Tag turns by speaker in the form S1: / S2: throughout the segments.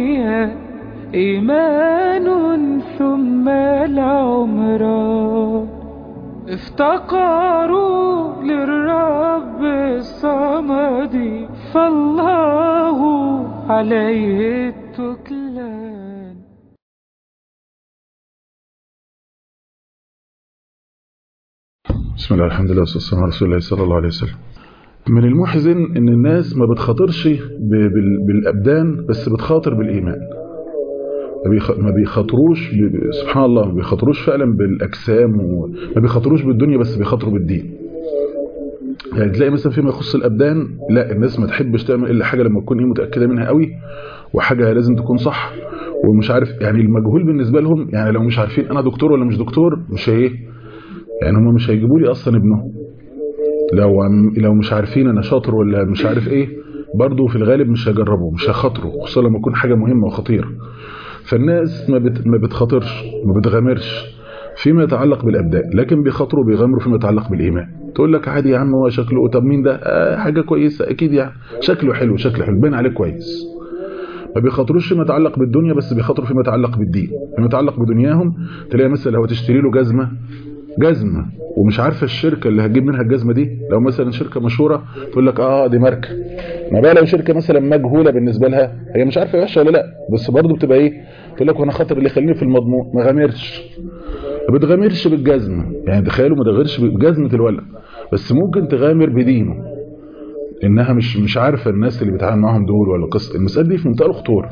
S1: الدنيا إيمان ثم العمر افتقروا للرب الصمد فالله عليه التكلان
S2: بسم الله الحمد لله والصلاة والسلام على رسول الله صلى الله عليه وسلم من المحزن ان الناس ما بتخاطرش ب- بال- بالابدان بس بتخاطر بالايمان ما بيخ- ما بيخاطروش ب- ب- سبحان الله ما بيخاطروش فعلا بالاجسام وما بيخاطروش بالدنيا بس بيخاطروا بالدين يعني تلاقي مثلا فيما يخص الابدان لا الناس ما تحبش تعمل الا حاجه لما تكون ايه متاكده منها قوي وحاجه لازم تكون صح ومش عارف يعني المجهول بالنسبه لهم يعني لو مش عارفين انا دكتور ولا مش دكتور مش ايه يعني هم مش هيجيبوا لي اصلا ابنهم لو عم- لو مش عارفين انا شاطر ولا مش عارف ايه برضه في الغالب مش هيجربوا مش هيخاطروا خصوصا لما يكون حاجه مهمه وخطيره فالناس ما بت... ما بتخاطرش ما بتغامرش فيما يتعلق بالابدان لكن بيخاطروا بيغامروا فيما يتعلق بالايمان تقول لك عادي يا عم هو شكله طب مين ده آه حاجه كويسه اكيد يعني شكله حلو شكله حلو باين عليه كويس ما بيخاطروش فيما يتعلق بالدنيا بس بيخاطروا فيما يتعلق بالدين فيما يتعلق بدنياهم تلاقي مثلا لو تشتري له جزمه جزمه ومش عارفه الشركه اللي هتجيب منها الجزمه دي لو مثلا شركه مشهوره تقول لك اه دي ماركه ما بقى لو شركه مثلا مجهوله بالنسبه لها هي مش عارفه وحشه ولا لا بس برضه بتبقى ايه تقول لك وانا خاطر اللي يخليني في المضمون ما غامرش ما بتغامرش بالجزمه يعني تخيلوا ما تغامرش بجزمه الولد بس ممكن تغامر بدينه انها مش مش عارفه الناس اللي بيتعامل معاهم دول ولا قصه المساله دي في منتهى الخطوره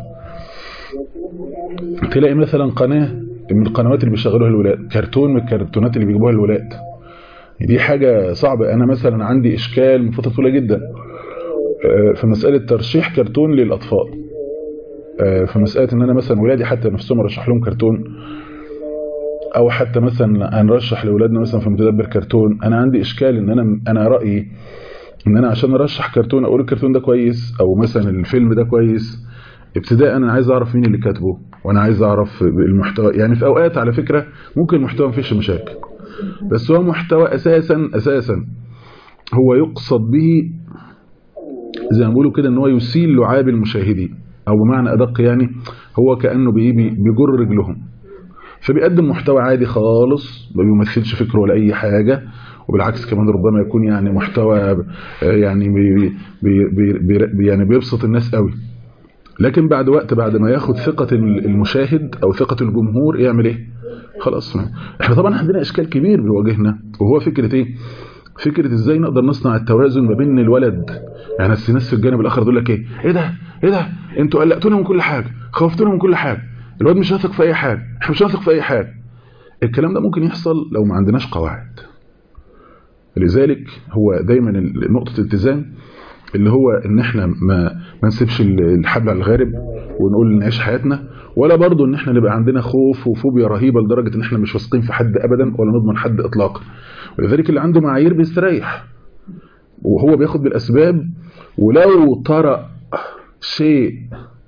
S2: تلاقي مثلا قناه من القنوات اللي بيشغلوها الولاد كرتون من الكرتونات اللي بيجيبوها الولاد دي حاجة صعبة أنا مثلا عندي إشكال من فترة طويلة جدا آه، في مسألة ترشيح كرتون للأطفال آه، في مسألة إن أنا مثلا ولادي حتى نفسهم أرشح لهم كرتون أو حتى مثلا هنرشح لأولادنا مثلا في متدبر كرتون أنا عندي إشكال إن أنا أنا رأيي إن أنا عشان أرشح كرتون أقول الكرتون ده كويس أو مثلا الفيلم ده كويس ابتداء انا عايز اعرف مين اللي كاتبه وانا عايز اعرف المحتوى يعني في اوقات على فكرة ممكن المحتوى ما فيش مشاكل بس هو محتوى اساسا اساسا هو يقصد به زي ما بيقولوا كده ان هو يسيل لعاب المشاهدين او بمعنى ادق يعني هو كانه بي- بي- بيجر رجلهم فبيقدم محتوى عادي خالص ما بيمثلش فكره ولا اي حاجه وبالعكس كمان ربما يكون يعني محتوى آه، يعني بي بي بي بي يعني بيبسط الناس قوي لكن بعد وقت بعد ما ياخد ثقة المشاهد او ثقة الجمهور يعمل ايه خلاص ما. احنا طبعا عندنا اشكال كبير بيواجهنا وهو فكرة ايه فكرة ازاي نقدر نصنع التوازن ما بين الولد يعني الناس في الجانب الاخر دول لك ايه ايه ده ايه ده انتوا قلقتونا من كل حاجة خوفتونا من كل حاجة الواد مش واثق في اي حاجة احنا مش واثق في اي حاجة الكلام ده ممكن يحصل لو ما عندناش قواعد لذلك هو دايما نقطة التزام اللي هو ان احنا ما ما نسيبش الحبل على الغارب ونقول نعيش حياتنا ولا برضو ان احنا نبقى عندنا خوف وفوبيا رهيبة لدرجة ان احنا مش واثقين في حد ابدا ولا نضمن حد اطلاقا ولذلك اللي عنده معايير بيستريح وهو بياخد بالاسباب ولو طرأ شيء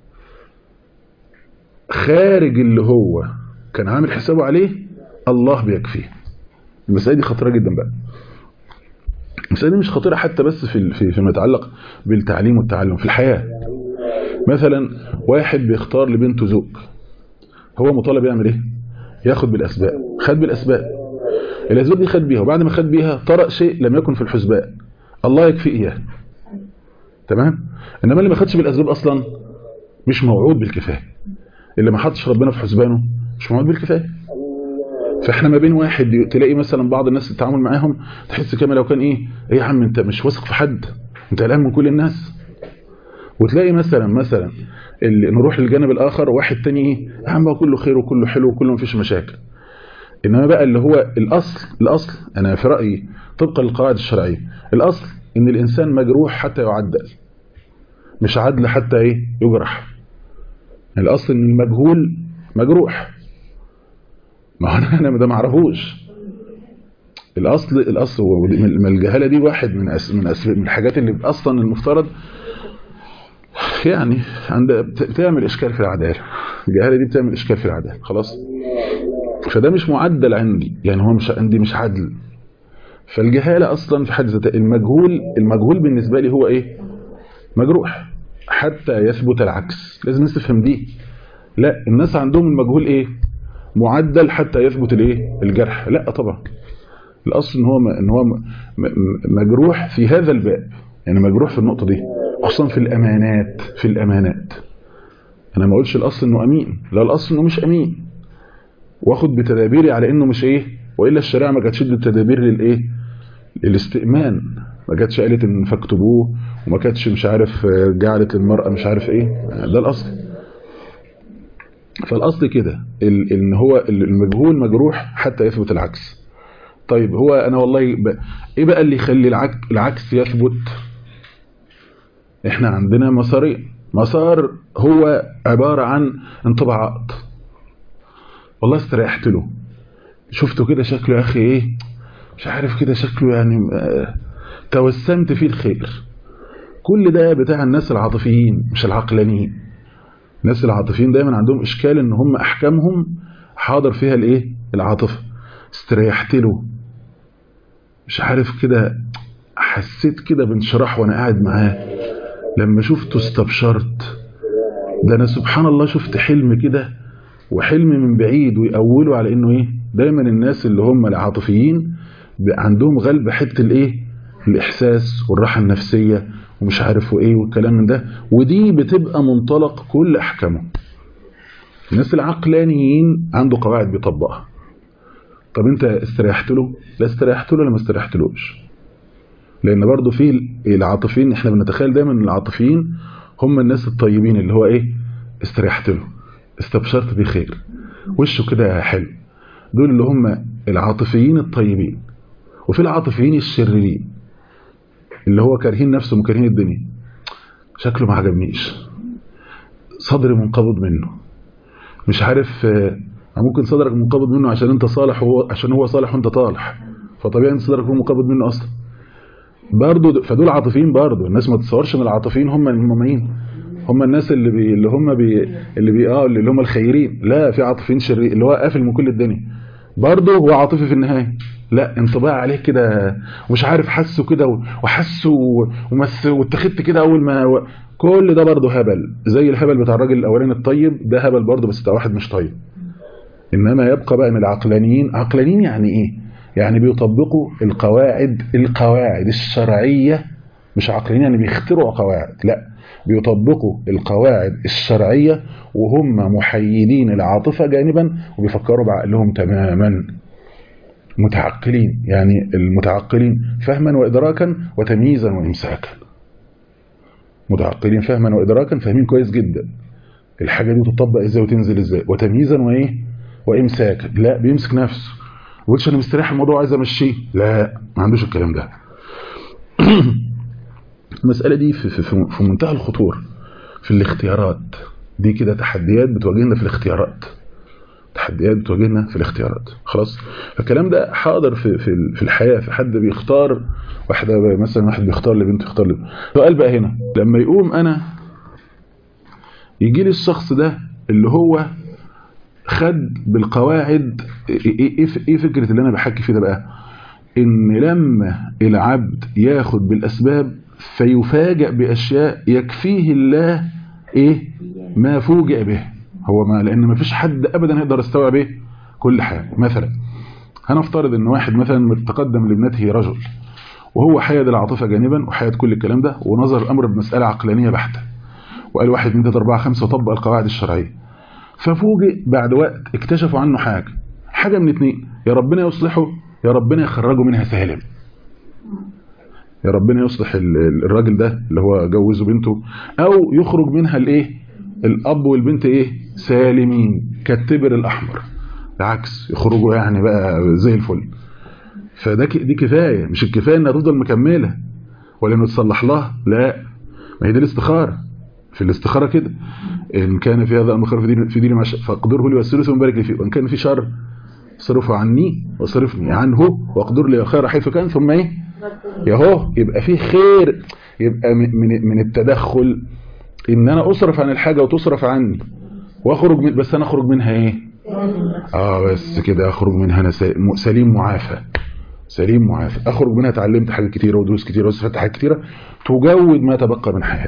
S2: خارج اللي هو كان عامل حسابه عليه الله بيكفيه المسألة دي خطيرة جدا بقى المسألة دي مش خطيرة حتى بس في في فيما يتعلق بالتعليم والتعلم في الحياة مثلا واحد بيختار لبنته زوج هو مطالب يعمل ايه ياخد بالاسباب خد بالاسباب الاسباب دي خد بيها وبعد ما خد بيها طرأ شيء لم يكن في الحسبان الله يكفي اياه تمام انما اللي ما خدش بالاسباب اصلا مش موعود بالكفايه اللي ما حطش ربنا في حسبانه مش موعود بالكفايه فاحنا ما بين واحد تلاقي مثلا بعض الناس التعامل معاهم تحس كما لو كان ايه ايه يا عم انت مش واثق في حد انت قلقان من كل الناس وتلاقي مثلا مثلا اللي نروح للجانب الاخر واحد تاني ايه يا عم هو كله خير وكله حلو وكله مفيش مشاكل انما بقى اللي هو الاصل الاصل انا في رايي طبقا للقواعد الشرعيه الاصل ان الانسان مجروح حتى يعدل مش عدل حتى ايه يجرح الاصل ان المجهول مجروح ما هو انا انا ده ما اعرفوش الاصل الاصل من الجهاله دي واحد من أس من, أس من الحاجات اللي اصلا المفترض يعني عند بتعمل اشكال في العداله الجهاله دي بتعمل اشكال في العداله خلاص فده مش معدل عندي يعني هو مش عندي مش عدل فالجهاله اصلا في حد ذاتها المجهول المجهول بالنسبه لي هو ايه مجروح حتى يثبت العكس لازم نفهم دي لا الناس عندهم المجهول ايه معدل حتى يثبت الايه الجرح لا طبعا الاصل ان هو م- ان هو م- م- مجروح في هذا الباب يعني مجروح في النقطه دي خصوصا في الامانات في الامانات انا ما اقولش الاصل انه امين لا الاصل انه مش امين واخد بتدابيري على انه مش ايه والا الشريعه ما كانتش تدي التدابير للايه للاستئمان ما كانتش قالت ان فاكتبوه وما كانتش مش عارف آه، جعلت المرأة مش عارف ايه ده الاصل فالاصل كده ال- ان هو المجهول مجروح حتى يثبت العكس طيب هو انا والله ب... ايه بقى اللي يخلي العك... العكس يثبت احنا عندنا مسارين مسار هو عبارة عن انطباعات والله استريحت له شفته كده شكله يا اخي ايه مش عارف كده شكله يعني آه، توسمت فيه الخير كل ده بتاع الناس العاطفيين مش العقلانيين الناس العاطفيين دايما عندهم اشكال ان هم احكامهم حاضر فيها الايه العاطفه استريحت له مش عارف كده حسيت كده بانشراح وانا قاعد معاه لما شفته استبشرت ده انا سبحان الله شفت حلم كده وحلم من بعيد ويقولوا على انه ايه دايما الناس اللي هم العاطفيين عندهم غلب حته الايه الاحساس والراحه النفسيه ومش عارف وايه والكلام من ده ودي بتبقى منطلق كل احكامه الناس العقلانيين عنده قواعد بيطبقها طب انت استريحت له لا استريحت له ولا ما استريحتلوش لان برضو في العاطفيين احنا بنتخيل دايما ان العاطفيين هم الناس الطيبين اللي هو ايه استريحت له استبشرت بيه خير وشه كده حلو دول اللي هم العاطفيين الطيبين وفي العاطفيين الشريرين اللي هو كارهين نفسه وكارهين الدنيا شكله ما عجبنيش صدري منقبض منه مش عارف آه، ممكن صدرك منقبض منه عشان انت صالح وهو عشان هو صالح وانت طالح فطبيعي انت صدرك يكون منقبض منه اصلا برضه فدول عاطفيين برضه الناس ما تتصورش ان العاطفيين هم المميين هم الناس اللي بي اللي هم بي اللي بي اه اللي هم الخيرين لا في عاطفيين شرير اللي هو قافل من كل الدنيا برضه هو عاطفي في النهايه لا انطباع عليه كده ومش عارف حسه كده وحسه ومس واتخذت كده اول ما و... كل ده برضه هبل زي الهبل بتاع الراجل الاولاني الطيب ده هبل برضه بس بتاع واحد مش طيب انما يبقى بقى من العقلانيين عقلانيين يعني ايه يعني بيطبقوا القواعد القواعد الشرعيه مش عقلانيين يعني بيخترعوا قواعد لا بيطبقوا القواعد الشرعيه وهم محيدين العاطفه جانبا وبيفكروا بعقلهم تماما متعقلين يعني المتعقلين فهما وادراكا وتمييزا وامساكا متعقلين فهما وادراكا فاهمين كويس جدا الحاجه دي تطبق ازاي وتنزل ازاي وتمييزا وايه وامساكا لا بيمسك نفسه ما انا مستريح الموضوع عايز امشيه لا ما عندوش الكلام ده المساله دي في, في, في منتهى الخطوره في الاختيارات دي كده تحديات بتواجهنا في الاختيارات تحديات بتواجهنا في الاختيارات خلاص فالكلام ده حاضر في في في الحياه في حد بيختار واحده مثلا واحد بيختار لبنت يختار لبنت سؤال بقى هنا لما يقوم انا يجي لي الشخص ده اللي هو خد بالقواعد ايه ايه فكره اللي انا بحكي فيه ده بقى ان لما العبد ياخد بالاسباب فيفاجئ باشياء يكفيه الله ايه ما فوجئ به هو ما لان ما فيش حد ابدا يقدر يستوعب ايه كل حاجه مثلا هنفترض ان واحد مثلا تقدم لابنته رجل وهو حيد العاطفه جانبا وحيد كل الكلام ده ونظر الامر بمساله عقلانيه بحته وقال واحد اثنين ثلاثه اربعه خمسه وطبق القواعد الشرعيه ففوجئ بعد وقت اكتشفوا عنه حاجه حاجه من اتنين يا ربنا يصلحه يا ربنا يخرجه منها سالم يا ربنا يصلح الراجل ده اللي هو جوزه بنته او يخرج منها الايه الاب والبنت ايه سالمين كالتبر الاحمر العكس يخرجوا يعني بقى زي الفل فده دي كفايه مش الكفايه انها تفضل مكمله ولا انه تصلح لها لا ما هي دي الاستخاره في الاستخاره كده ان كان في هذا الامر في دين في دين فاقدره لي ويسره ثم بارك لي فيه وان كان في شر صرفه عني وصرفني عنه واقدر لي خير حيث كان ثم ايه ياهو يبقى في خير يبقى من من التدخل ان انا اصرف عن الحاجه وتصرف عني واخرج من بس انا اخرج منها ايه اه بس كده اخرج منها انا سليم معافى سليم معافى اخرج منها اتعلمت حاجات كتيره ودروس كتيره واستفدت حاجات كتيره تجود ما تبقى من حياتي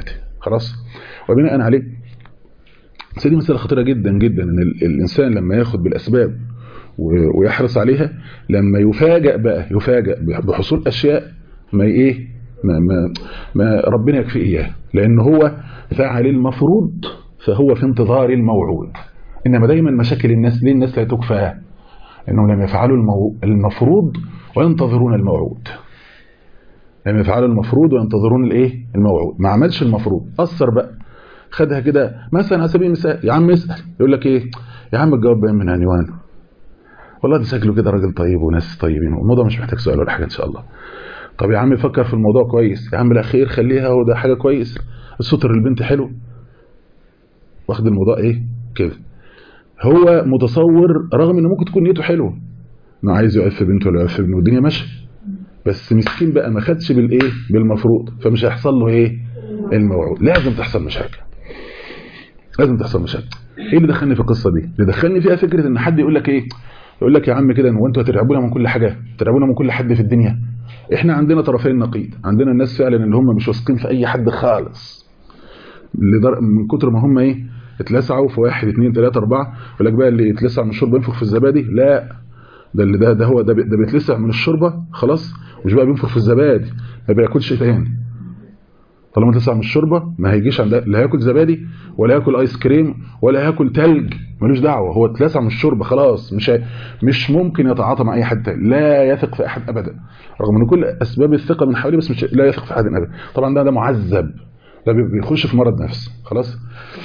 S2: خلاص وبناء عليه دي مسألة خطيرة جدا جدا ان الانسان لما ياخد بالاسباب ويحرص عليها لما يفاجأ بقى يفاجأ بحصول اشياء ما ايه ما, ما, ما ربنا يكفي اياه لان هو فعل المفروض فهو في انتظار الموعود انما دايما مشاكل الناس ليه الناس لا تكفى انهم لم يفعلوا المو... المفروض وينتظرون الموعود لم يفعلوا المفروض وينتظرون الايه الموعود ما عملش المفروض اثر بقى خدها كده مثلا على سبيل المثال يا عم اسال يقول لك ايه يا عم الجواب باين من عنوانه والله ده شكله كده راجل طيب وناس طيبين الموضوع مش محتاج سؤال ولا حاجه ان شاء الله طب يا عم فكر في الموضوع كويس يا عم لا خير خليها وده حاجه كويس الستر البنت حلو واخد الموضوع ايه كده هو متصور رغم انه ممكن تكون نيته حلوه انه عايز يعف بنته ولا يعف ابنه والدنيا ماشيه بس مسكين بقى ما خدش بالايه بالمفروض فمش هيحصل له ايه الموعود لازم تحصل مشاكل لازم تحصل مشاكل ايه اللي دخلني في القصه دي اللي دخلني فيها فكره ان حد يقول لك ايه يقول لك يا عم كده هو انتوا هترعبونا من كل حاجه ترعبونا من كل حد في الدنيا احنا عندنا طرفين نقيض عندنا الناس فعلا اللي هم مش واثقين في اي حد خالص لدر... من كتر ما هم ايه اتلسعوا في واحد اثنين ثلاثة أربعة يقول لك بقى اللي يتلسع من الشوربة ينفخ في الزبادي لا ده اللي ده ده هو ده, ده بيتلسع من الشوربة خلاص مش بقى بينفخ في الزبادي ما بياكلش تاني طالما تلسع من الشوربة ما هيجيش عند لا هياكل زبادي ولا ياكل ايس كريم ولا ياكل تلج ملوش دعوة هو اتلسع من الشوربة خلاص مش مش ممكن يتعاطى مع اي حد تاني لا يثق في احد ابدا رغم ان كل اسباب الثقة من حواليه بس مش لا يثق في احد ابدا طبعا ده ده معذب ده بيخش في مرض نفسي خلاص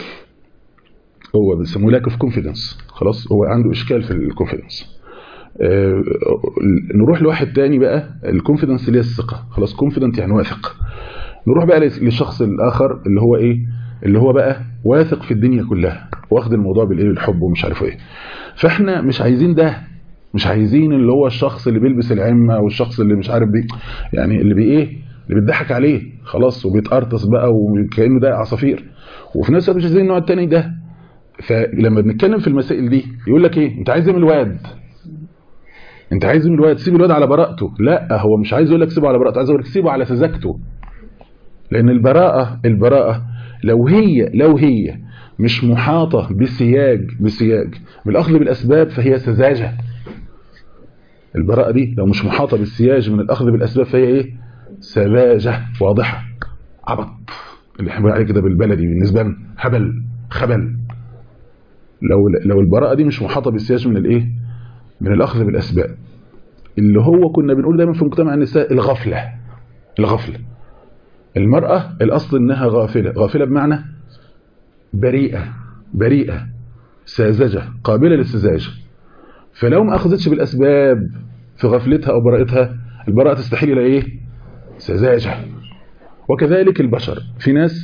S2: هو بيسموه لاك اوف كونفيدنس خلاص هو عنده اشكال في الكونفيدنس آه نروح لواحد تاني بقى الكونفيدنس اللي هي الثقه خلاص كونفيدنت يعني واثق نروح بقى للشخص الاخر اللي هو ايه اللي هو بقى واثق في الدنيا كلها واخد الموضوع بالايه بالحب ومش عارف ايه فاحنا مش عايزين ده مش عايزين اللي هو الشخص اللي بيلبس العمه والشخص اللي مش عارف بيه يعني اللي بي ايه اللي بيضحك عليه خلاص وبيتقرطس بقى وكانه ده عصافير وفي نفس الوقت مش عايزين النوع التاني ده فلما بنتكلم في المسائل دي يقول لك ايه انت عايز من الواد انت عايز من الواد سيب الواد على براءته لا هو مش عايز يقول لك سيبه على براءته عايز يقول لك سيبه على سذاجته لان البراءه البراءه لو هي لو هي مش محاطه بسياج بسياج بالاخذ بالاسباب فهي سذاجه البراءه دي لو مش محاطه بالسياج من الاخذ بالاسباب فهي ايه سذاجه واضحه عبط اللي احنا بنقول عليه كده بالبلدي بالنسبه لنا هبل خبل لو لو البراءه دي مش محاطه بالسياج من الايه من الاخذ بالاسباب اللي هو كنا بنقول دايما في مجتمع النساء الغفله الغفله المراه الاصل انها غافله غافله بمعنى بريئه بريئه ساذجه قابله للسذاجه فلو ما اخذتش بالاسباب في غفلتها او براءتها البراءه تستحيل الى ايه سذاجه وكذلك البشر في ناس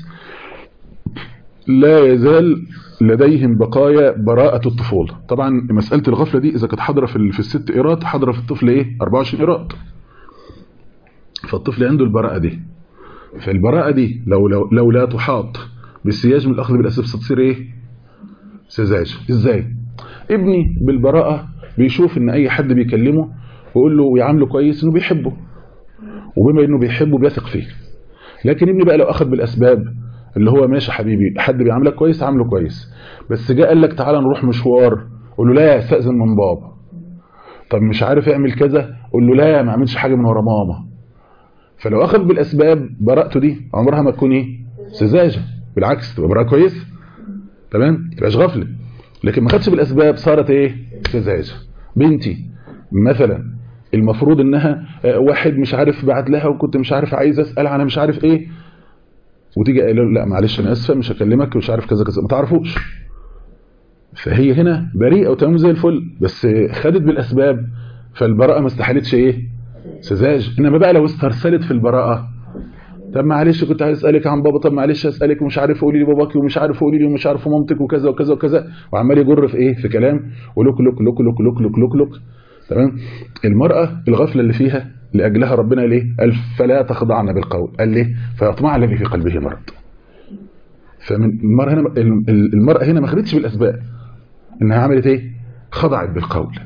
S2: لا يزال لديهم بقايا براءة الطفولة طبعا مسألة الغفلة دي إذا كانت حاضرة في, في الست إيرات حاضرة في الطفل إيه 24 إيرات فالطفل عنده البراءة دي فالبراءة دي لو, لو, لو لا تحاط بالسياج من الأخذ بالأسباب ستصير إيه سذاج إزاي ابني بالبراءة بيشوف إن أي حد بيكلمه ويقول له ويعامله كويس إنه بيحبه وبما إنه بيحبه بيثق فيه لكن ابني بقى لو أخذ بالأسباب اللي هو ماشي حبيبي حد بيعاملك كويس عامله كويس بس جاء قال لك تعالى نروح مشوار قول له لا استاذن من بابا طب مش عارف يعمل كذا قول له لا ما اعملش حاجه من ورا ماما فلو اخذ بالاسباب براءته دي عمرها ما تكون ايه سذاجه بالعكس تبقى براءه كويس تمام تبقاش غفله لكن ما خدش بالاسباب صارت ايه سذاجه بنتي مثلا المفروض انها واحد مش عارف بعت لها وكنت مش عارف عايز اسال على مش عارف ايه وتيجي قايله له لا معلش انا اسفه مش هكلمك مش عارف كذا كذا ما تعرفوش فهي هنا بريئه وتمام زي الفل بس خدت بالاسباب فالبراءه ما استحالتش ايه سذاج انما بقى لو استرسلت في البراءه طب معلش كنت عايز اسالك عن بابا طب معلش اسالك ومش عارف قولي لي باباكي ومش عارف قولي لي ومش عارف مامتك وكذا وكذا وكذا وعمال يجر في ايه في كلام ولوك لوك لوك لوك لوك لوك لوك لوك تمام المراه الغفله اللي فيها لاجلها ربنا قال ايه قال فلا تخضعن بالقول قال ليه فيطمع الذي في قلبه مرض فمن المراه هنا المراه هنا ما خدتش بالاسباب انها عملت ايه خضعت بالقول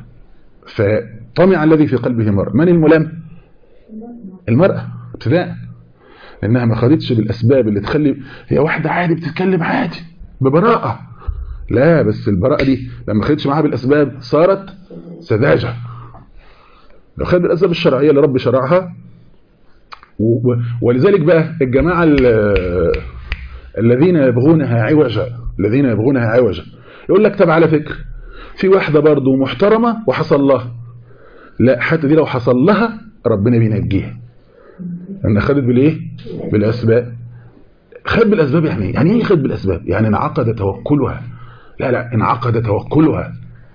S2: فطمع الذي في قلبه مرض من الملام المراه ابتداء لانها ما خدتش بالاسباب اللي تخلي هي واحده عادي بتتكلم عادي ببراءه لا بس البراءه دي لما خدتش معاها بالاسباب صارت سذاجه لو خد بالاسباب الشرعيه اللي رب شرعها و- ولذلك بقى الجماعه ال- الذين يبغونها عوجا الذين يبغونها عوجا يقول لك طب على فكره في واحده برضه محترمه وحصل لها لا حتى دي لو حصل لها ربنا بينجيها ان خدت بالايه بالاسباب خد بالاسباب يعني ايه يعني ايه خد بالاسباب يعني انعقد توكلها لا لا انعقد توكلها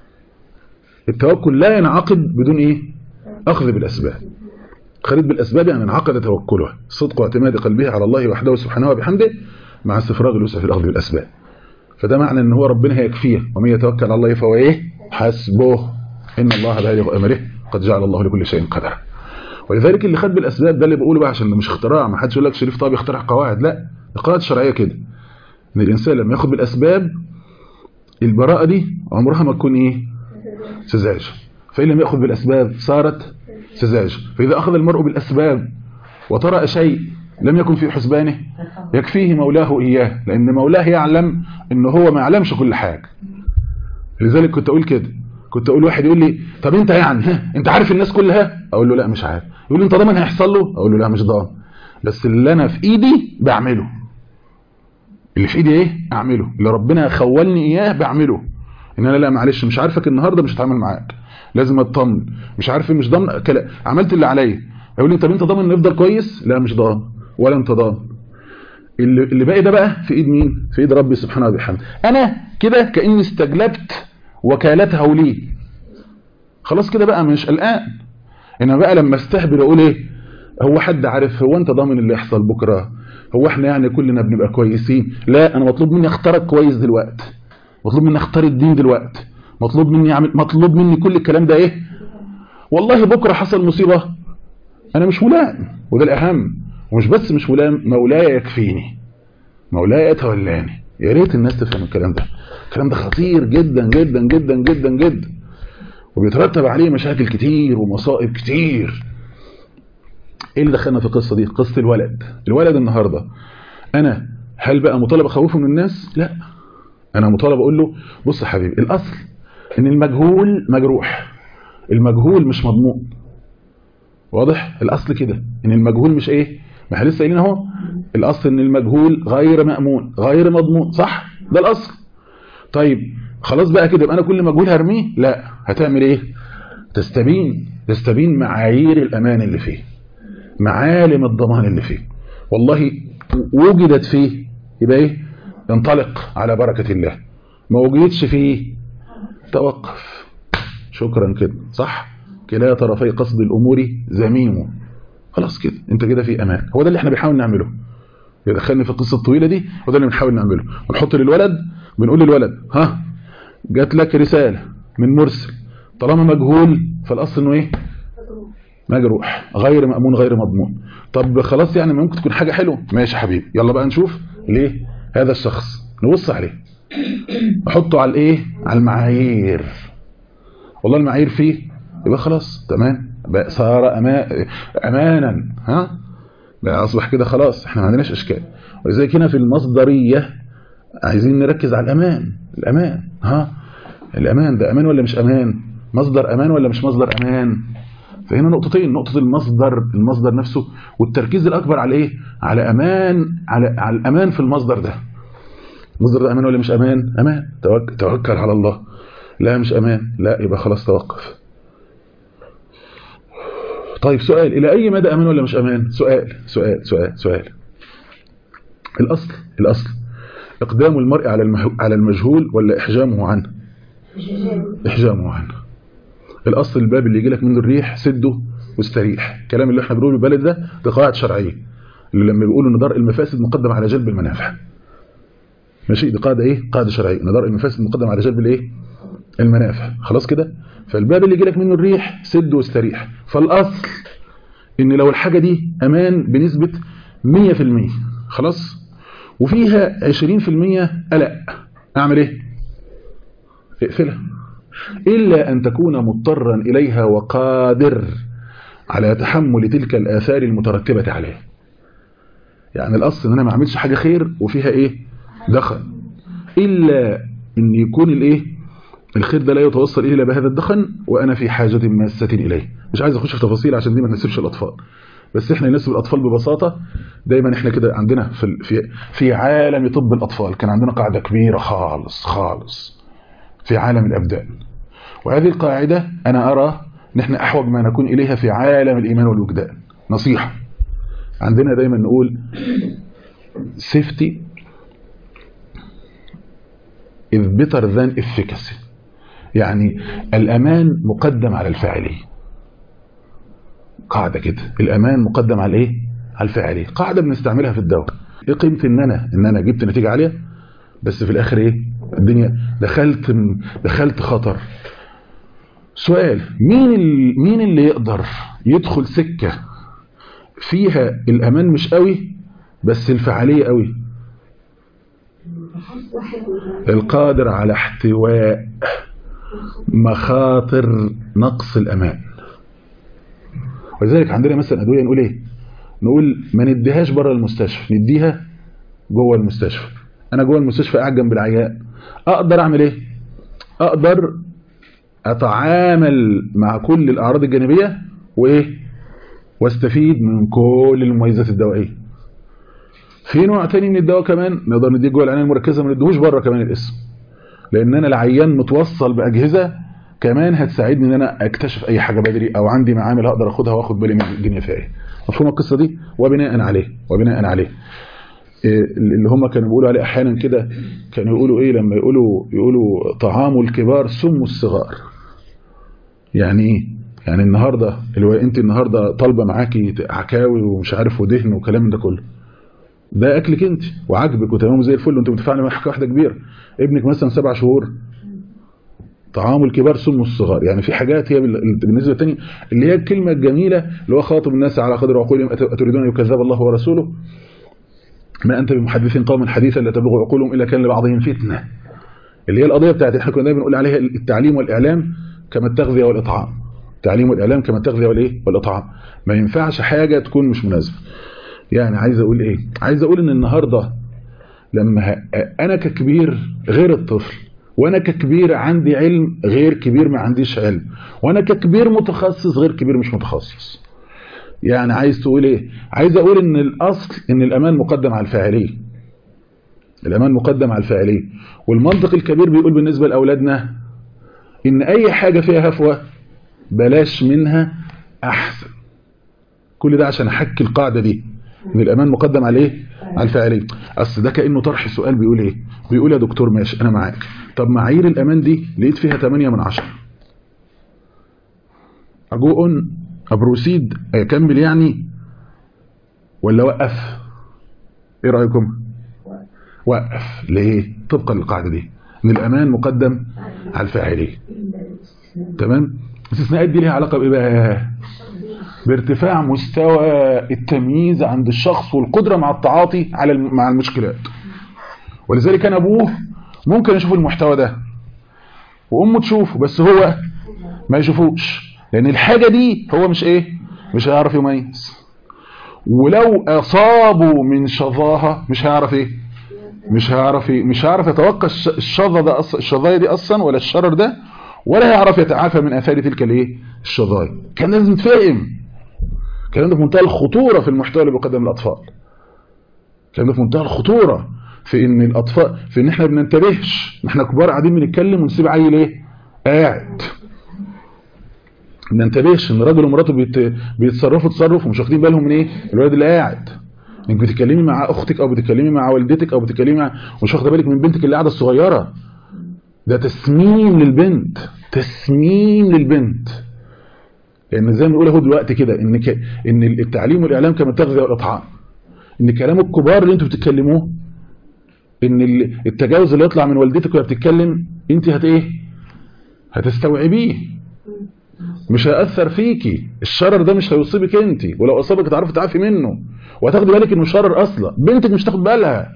S2: التوكل لا ينعقد بدون ايه اخذ بالاسباب خدت بالاسباب يعني انعقد توكلها صدق واعتماد قلبها على الله وحده سبحانه وبحمده مع استفراغ الوسع في الاخذ بالاسباب فده معنى ان هو ربنا هيكفيه ومن يتوكل على الله فهو ايه حسبه ان الله بالغ امره قد جعل الله لكل شيء قدرا ولذلك اللي خد بالاسباب ده اللي بقوله بقى عشان ده مش اختراع ما حدش يقول لك شريف طب يخترع قواعد لا القواعد الشرعيه كده ان الانسان لما ياخد بالاسباب البراءه دي عمرها ما تكون ايه سذاجه فان لم ياخذ بالاسباب صارت سذاجه فاذا اخذ المرء بالاسباب وطرأ شيء لم يكن في حسبانه يكفيه مولاه اياه لان مولاه يعلم ان هو ما يعلمش كل حاجه لذلك كنت اقول كده كنت اقول واحد يقول لي طب انت يعني ها انت عارف الناس كلها اقول له لا مش عارف يقول لي انت ضامن هيحصل له اقول له لا مش ضامن بس اللي انا في ايدي بعمله اللي في ايدي ايه اعمله اللي ربنا خولني اياه بعمله ان انا لا معلش مش عارفك النهارده مش هتعامل معاك لازم اطمن مش عارف إيه، مش ضامن كلا عملت اللي عليا يقول لي طب انت ضامن انه يفضل كويس لا مش ضامن ولا انت ضامن اللي اللي باقي ده بقى في ايد مين في ايد ربي سبحانه وبحمده انا كده كاني استجلبت وكالته لي خلاص كده بقى مش قلقان انما بقى لما استهبل اقول ايه هو حد عارف هو انت ضامن اللي يحصل بكره هو احنا يعني كلنا بنبقى كويسين لا انا مطلوب مني اختارك كويس دلوقتي مطلوب مني اختار الدين دلوقتي مطلوب مني اعمل مطلوب مني كل الكلام ده ايه والله بكره حصل مصيبه انا مش ملام وده الاهم ومش بس مش ملام مولاي يكفيني مولاي يتولاني يا ريت الناس تفهم الكلام ده الكلام ده خطير جدا جدا جدا جدا جدا وبيترتب عليه مشاكل كتير ومصائب كتير ايه اللي دخلنا في القصه دي قصه الولد الولد النهارده انا هل بقى مطالب اخوفه من الناس لا انا مطالب اقول له بص يا حبيبي الاصل ان المجهول مجروح المجهول مش مضمون واضح الاصل كده ان المجهول مش ايه ما احنا لسه قايلين اهو الاصل ان المجهول غير مامون غير مضمون صح ده الاصل طيب خلاص بقى كده يبقى انا كل مجهول هرميه لا هتعمل ايه تستبين تستبين معايير الامان اللي فيه معالم الضمان اللي فيه والله وجدت فيه يبقى ايه ينطلق على بركة الله ما وجدتش فيه توقف شكرا كده صح كلا طرفي قصد الامور زميم خلاص كده انت كده في امان هو ده اللي احنا بنحاول نعمله يدخلني في القصه الطويله دي وده اللي بنحاول نعمله ونحط للولد بنقول للولد ها جات لك رساله من مرسل طالما مجهول فالاصل انه ايه مجروح غير مأمون غير مضمون طب خلاص يعني ممكن تكون حاجة حلوة ماشي يا حبيبي يلا بقى نشوف ليه هذا الشخص نبص عليه نحطه على الايه على المعايير والله المعايير فيه يبقى خلاص تمام بقى صار أما... امانا ها بقى اصبح كده خلاص احنا ما عندناش اشكال ولذلك هنا في المصدرية عايزين نركز على الامان الامان ها الامان ده امان ولا مش امان مصدر امان ولا مش مصدر امان فهنا نقطتين نقطة المصدر المصدر نفسه والتركيز الأكبر على إيه؟ على أمان على, على الأمان في المصدر ده المصدر ده أمان ولا مش أمان؟ أمان توكل, توكل على الله لا مش أمان لا يبقى خلاص توقف طيب سؤال إلى أي مدى أمان ولا مش أمان؟ سؤال سؤال سؤال سؤال الأصل الأصل إقدام المرء على على المجهول ولا إحجامه عنه؟ إحجامه عنه الاصل الباب اللي يجي لك منه الريح سده واستريح الكلام اللي احنا بنقوله البلد ده ده قواعد شرعيه اللي لما بيقولوا ان درء المفاسد مقدم على جلب المنافع ماشي دي قاعده ايه قاعده شرعيه ان درء المفاسد مقدم على جلب الايه المنافع خلاص كده فالباب اللي يجي لك منه الريح سد واستريح فالاصل ان لو الحاجه دي امان بنسبه 100% خلاص وفيها 20% قلق اعمل ايه اقفلها إلا أن تكون مضطرا إليها وقادر على تحمل تلك الآثار المترتبة عليه يعني الاصل ان انا ما اعملش حاجه خير وفيها ايه دخن الا ان يكون الايه الخير ده لا يتوصل الا بهذا الدخن وانا في حاجه ماسه اليه مش عايز اخش في تفاصيل عشان دي ما تناسبش الاطفال بس احنا نناسب الاطفال ببساطه دايما احنا كده عندنا في في في عالم طب الاطفال كان عندنا قاعده كبيره خالص خالص في عالم الابدان وهذه القاعده انا ارى ان احنا احوج ما نكون اليها في عالم الايمان والوجدان نصيحه عندنا دايما نقول safety is better than efficacy يعني الأمان مقدم على الفاعلية قاعدة كده الأمان مقدم على إيه؟ على الفاعلية قاعدة بنستعملها في الدواء إيه قيمة إن أنا إن أنا جبت نتيجة عالية بس في الآخر إيه؟ الدنيا دخلت دخلت خطر سؤال مين ال... مين اللي يقدر يدخل سكة فيها الأمان مش قوي بس الفعالية قوي القادر على احتواء مخاطر نقص الأمان ولذلك عندنا مثلا أدوية نقول إيه نقول ما نديهاش بره المستشفى نديها جوه المستشفى أنا جوه المستشفى قاعد جنب العيان أقدر أعمل إيه أقدر أتعامل مع كل الأعراض الجانبية وإيه واستفيد من كل المميزات الدوائية في نوع تاني من الدواء كمان نقدر نديه جوه العنايه المركزه ما نديهوش بره كمان الاسم لان انا العيان متوصل باجهزه كمان هتساعدني ان انا اكتشف اي حاجه بدري او عندي معامل اقدر اخدها واخد بالي من الدنيا فيها ايه مفهوم القصه دي وبناء عليه وبناء عليه اللي هم كانوا بيقولوا عليه احيانا كده كانوا يقولوا ايه لما يقولوا يقولوا طعام الكبار سم الصغار يعني ايه يعني النهارده اللي هو انت النهارده طالبه معاكي عكاوي ومش عارف ودهن وكلام ده كله ده اكلك انت وعاجبك وتمام زي الفل وانت متفاعل مع حاجه واحده كبيره ابنك مثلا سبع شهور طعام الكبار سم الصغار يعني في حاجات هي بالنسبه للتاني اللي هي الكلمه الجميله اللي هو خاطب الناس على قدر عقولهم اتريدون ان يكذب الله ورسوله ما انت بمحدث قوما حديثا لا تبلغ عقولهم الا كان لبعضهم فتنه اللي هي القضيه بتاعت احنا كنا دايما بنقول عليها التعليم والاعلام كما التغذيه والاطعام التعليم والاعلام كما التغذيه والايه والاطعام ما ينفعش حاجه تكون مش مناسبه يعني عايز اقول ايه عايز اقول ان النهارده لما انا ككبير غير الطفل وانا ككبير عندي علم غير كبير ما عنديش علم وانا ككبير متخصص غير كبير مش متخصص يعني عايز تقول ايه عايز اقول ان الاصل ان الامان مقدم على الفاعليه الامان مقدم على الفاعليه والمنطق الكبير بيقول بالنسبه لاولادنا ان اي حاجه فيها هفوه بلاش منها احسن كل ده عشان احكي القاعده دي ان الامان مقدم على ايه على الفاعليه اصل ده كانه طرح سؤال بيقول ايه بيقول يا دكتور ماشي انا معاك طب معايير الامان دي لقيت فيها 8 من 10 اجو اون ابروسيد اكمل يعني ولا وقف ايه رايكم وقف ليه طبقا للقاعده دي ان الامان مقدم على الفاعليه تمام الاستثناءات دي ليها علاقه بايه بقى بارتفاع مستوى التمييز عند الشخص والقدرة مع التعاطي على مع المشكلات ولذلك أنا أبوه ممكن أشوف المحتوى ده وأمه تشوفه بس هو ما يشوفوش لأن الحاجة دي هو مش إيه مش هيعرف يميز ولو أصابوا من شظاها مش هيعرف إيه مش هيعرف إيه مش هيعرف يتوقع الشظة ده أصلا الشظايا دي أصلا ولا الشرر ده ولا هيعرف يتعافى من آثار تلك الإيه الشظايا كان لازم يتفهم الكلام ده في منتهى الخطورة في المحتوى اللي بيقدم للأطفال الكلام ده في منتهى الخطورة في ان الأطفال في ان احنا بننتبهش احنا كبار قاعدين بنتكلم ونسيب عيل ايه قاعد ما ننتبهش ان راجل ومراته بيت... بيتصرفوا تصرف ومش واخدين بالهم من ايه الولد اللي قاعد انك بتتكلمي مع اختك او بتتكلمي مع والدتك او بتتكلمي مع مش واخده بالك من بنتك اللي قاعده الصغيره ده تسميم للبنت تسميم للبنت لان زي ما بنقول اهو دلوقتي كده ان ك... ان التعليم والاعلام كما التغذيه والاطعام ان كلام الكبار اللي انتوا بتتكلموه ان التجاوز اللي يطلع من والدتك وهي بتتكلم انت هت ايه هتستوعبيه مش هيأثر فيكي الشرر ده مش هيصيبك انت ولو اصابك تعرفي تعافي منه وهتاخدي بالك انه شرر اصلا بنتك مش تاخد بالها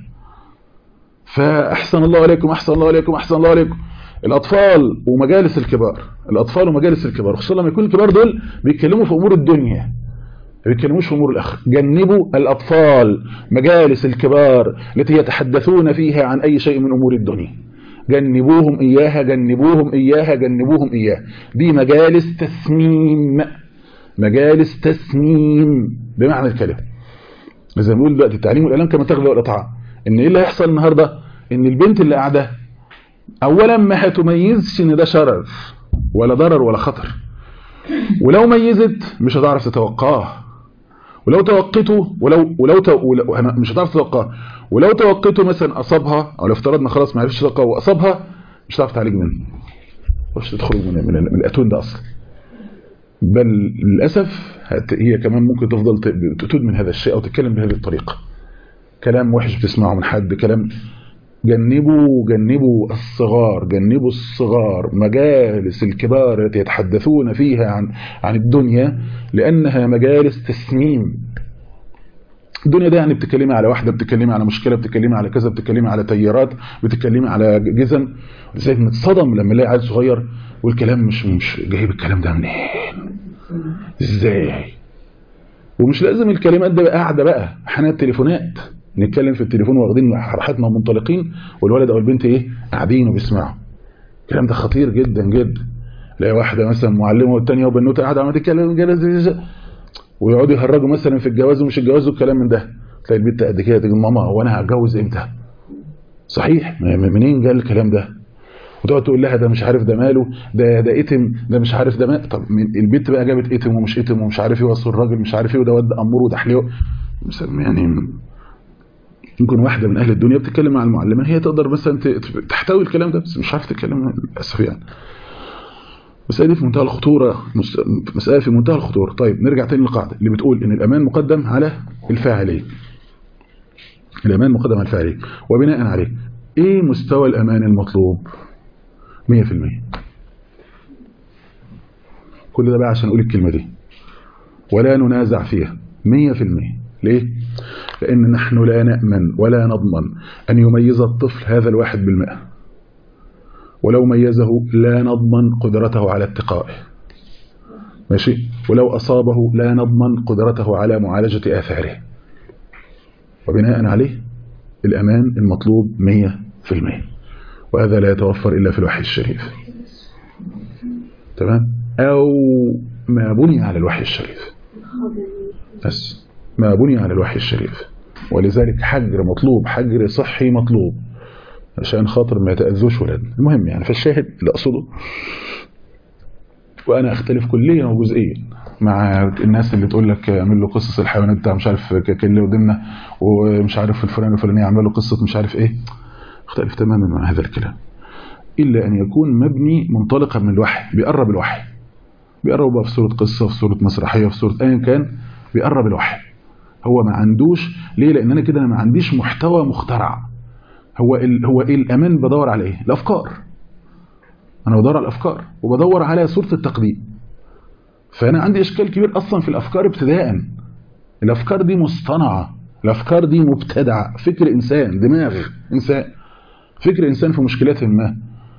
S2: فاحسن الله عليكم احسن الله عليكم احسن الله عليكم الاطفال ومجالس الكبار الاطفال ومجالس الكبار خصوصا لما يكون الكبار دول بيتكلموا في امور الدنيا ما بيتكلموش في امور الاخره جنبوا الاطفال مجالس الكبار التي يتحدثون فيها عن اي شيء من امور الدنيا جنبوهم اياها جنبوهم اياها جنبوهم اياها دي مجالس تسميم مجالس تسميم بمعنى الكلمه زي ما بنقول دلوقتي التعليم والاعلام كما تغذى والاطعام ان ايه اللي هيحصل النهارده ان البنت اللي قاعده اولا ما هتميزش ان ده شرر ولا ضرر ولا خطر ولو ميزت مش هتعرف تتوقعه ولو توقيته ولو ولو, تو ولو أنا مش هتعرف تتوقعه ولو توقيته مثلا اصابها او لو افترضنا خلاص ما عرفتش تتوقعه واصابها مش هتعرف تعالج منه مش تدخل من, من, من الاتون ده اصلا بل للاسف هت- هي كمان ممكن تفضل ت- تدمن هذا الشيء او تتكلم بهذه الطريقه كلام وحش بتسمعه من حد كلام جنبوا جنبوا الصغار جنبوا الصغار مجالس الكبار التي يتحدثون فيها عن عن الدنيا لأنها مجالس تسميم الدنيا ده يعني بتتكلمي على واحدة بتتكلمي على مشكلة بتتكلمي على كذا بتتكلمي على تيارات بتتكلمي على جزم زي متصدم لما الاقي عيل صغير والكلام مش مش جايب الكلام ده منين ازاي ومش لازم الكلمات ده بقى قاعده بقى احنا التليفونات نتكلم في التليفون واخدين راحتنا ومنطلقين والولد او البنت ايه قاعدين وبيسمعوا الكلام ده خطير جدا جدا تلاقي واحده مثلا معلمه والثانيه وبنوته قاعده عماله تتكلم جلس- ويقعدوا يهرجوا مثلا في الجواز ومش الجواز والكلام من ده تلاقي البنت قد كده تقول ماما هو انا هتجوز امتى صحيح م- منين جال الكلام ده وتقعد تقول لها ده مش عارف ده ماله ده ده اتم ده مش عارف ده ما طب من البنت بقى جابت اتم ومش اتم ومش عارف ايه واصل الراجل مش عارف ايه وده ود امور وتحليه مثلا يعني ممكن واحده من اهل الدنيا بتتكلم مع المعلمه هي تقدر مثلا ت- تحتوي الكلام ده بس مش عارفه تتكلم للاسف يعني المسألة دي في منتهى الخطورة مس- مسألة في منتهى الخطورة طيب نرجع تاني للقاعدة اللي بتقول إن الأمان مقدم على الفاعلين الأمان مقدم على الفاعلين وبناء عليه إيه مستوى الأمان المطلوب 100% كل ده بقى عشان أقول الكلمة دي ولا ننازع فيها 100% ليه؟ لأن نحن لا نأمن ولا نضمن أن يميز الطفل هذا الواحد بالمئة ولو ميزه لا نضمن قدرته على اتقائه ماشي ولو أصابه لا نضمن قدرته على معالجة آثاره وبناء عليه الأمان المطلوب 100% وهذا لا يتوفر إلا في الوحي الشريف تمام أو ما بني على الوحي الشريف بس ما بني على الوحي الشريف ولذلك حجر مطلوب حجر صحي مطلوب عشان خاطر ما يتأذوش ولادنا المهم يعني فالشاهد اللي أقصده وأنا أختلف كليا وجزئيا مع الناس اللي تقول لك اعمل له قصص الحيوانات بتاع مش عارف كله ودمنا ومش عارف الفلان الفلاني يعمل له قصة مش عارف ايه اختلف تماما مع هذا الكلام إلا أن يكون مبني منطلقا من الوحي بيقرب الوحي بيقرب بقى في صورة قصة في صورة مسرحية في صورة أيا كان بيقرب الوحي هو ما عندوش ليه لأن أنا كده أنا ما عنديش محتوى مخترع هو ال... هو ايه الامان بدور على ايه الافكار انا بدور على الافكار وبدور على صوره التقديم فانا عندي اشكال كبير اصلا في الافكار ابتداء الافكار دي مصطنعه الافكار دي مبتدعه فكر انسان دماغ انسان فكر انسان في مشكلات ما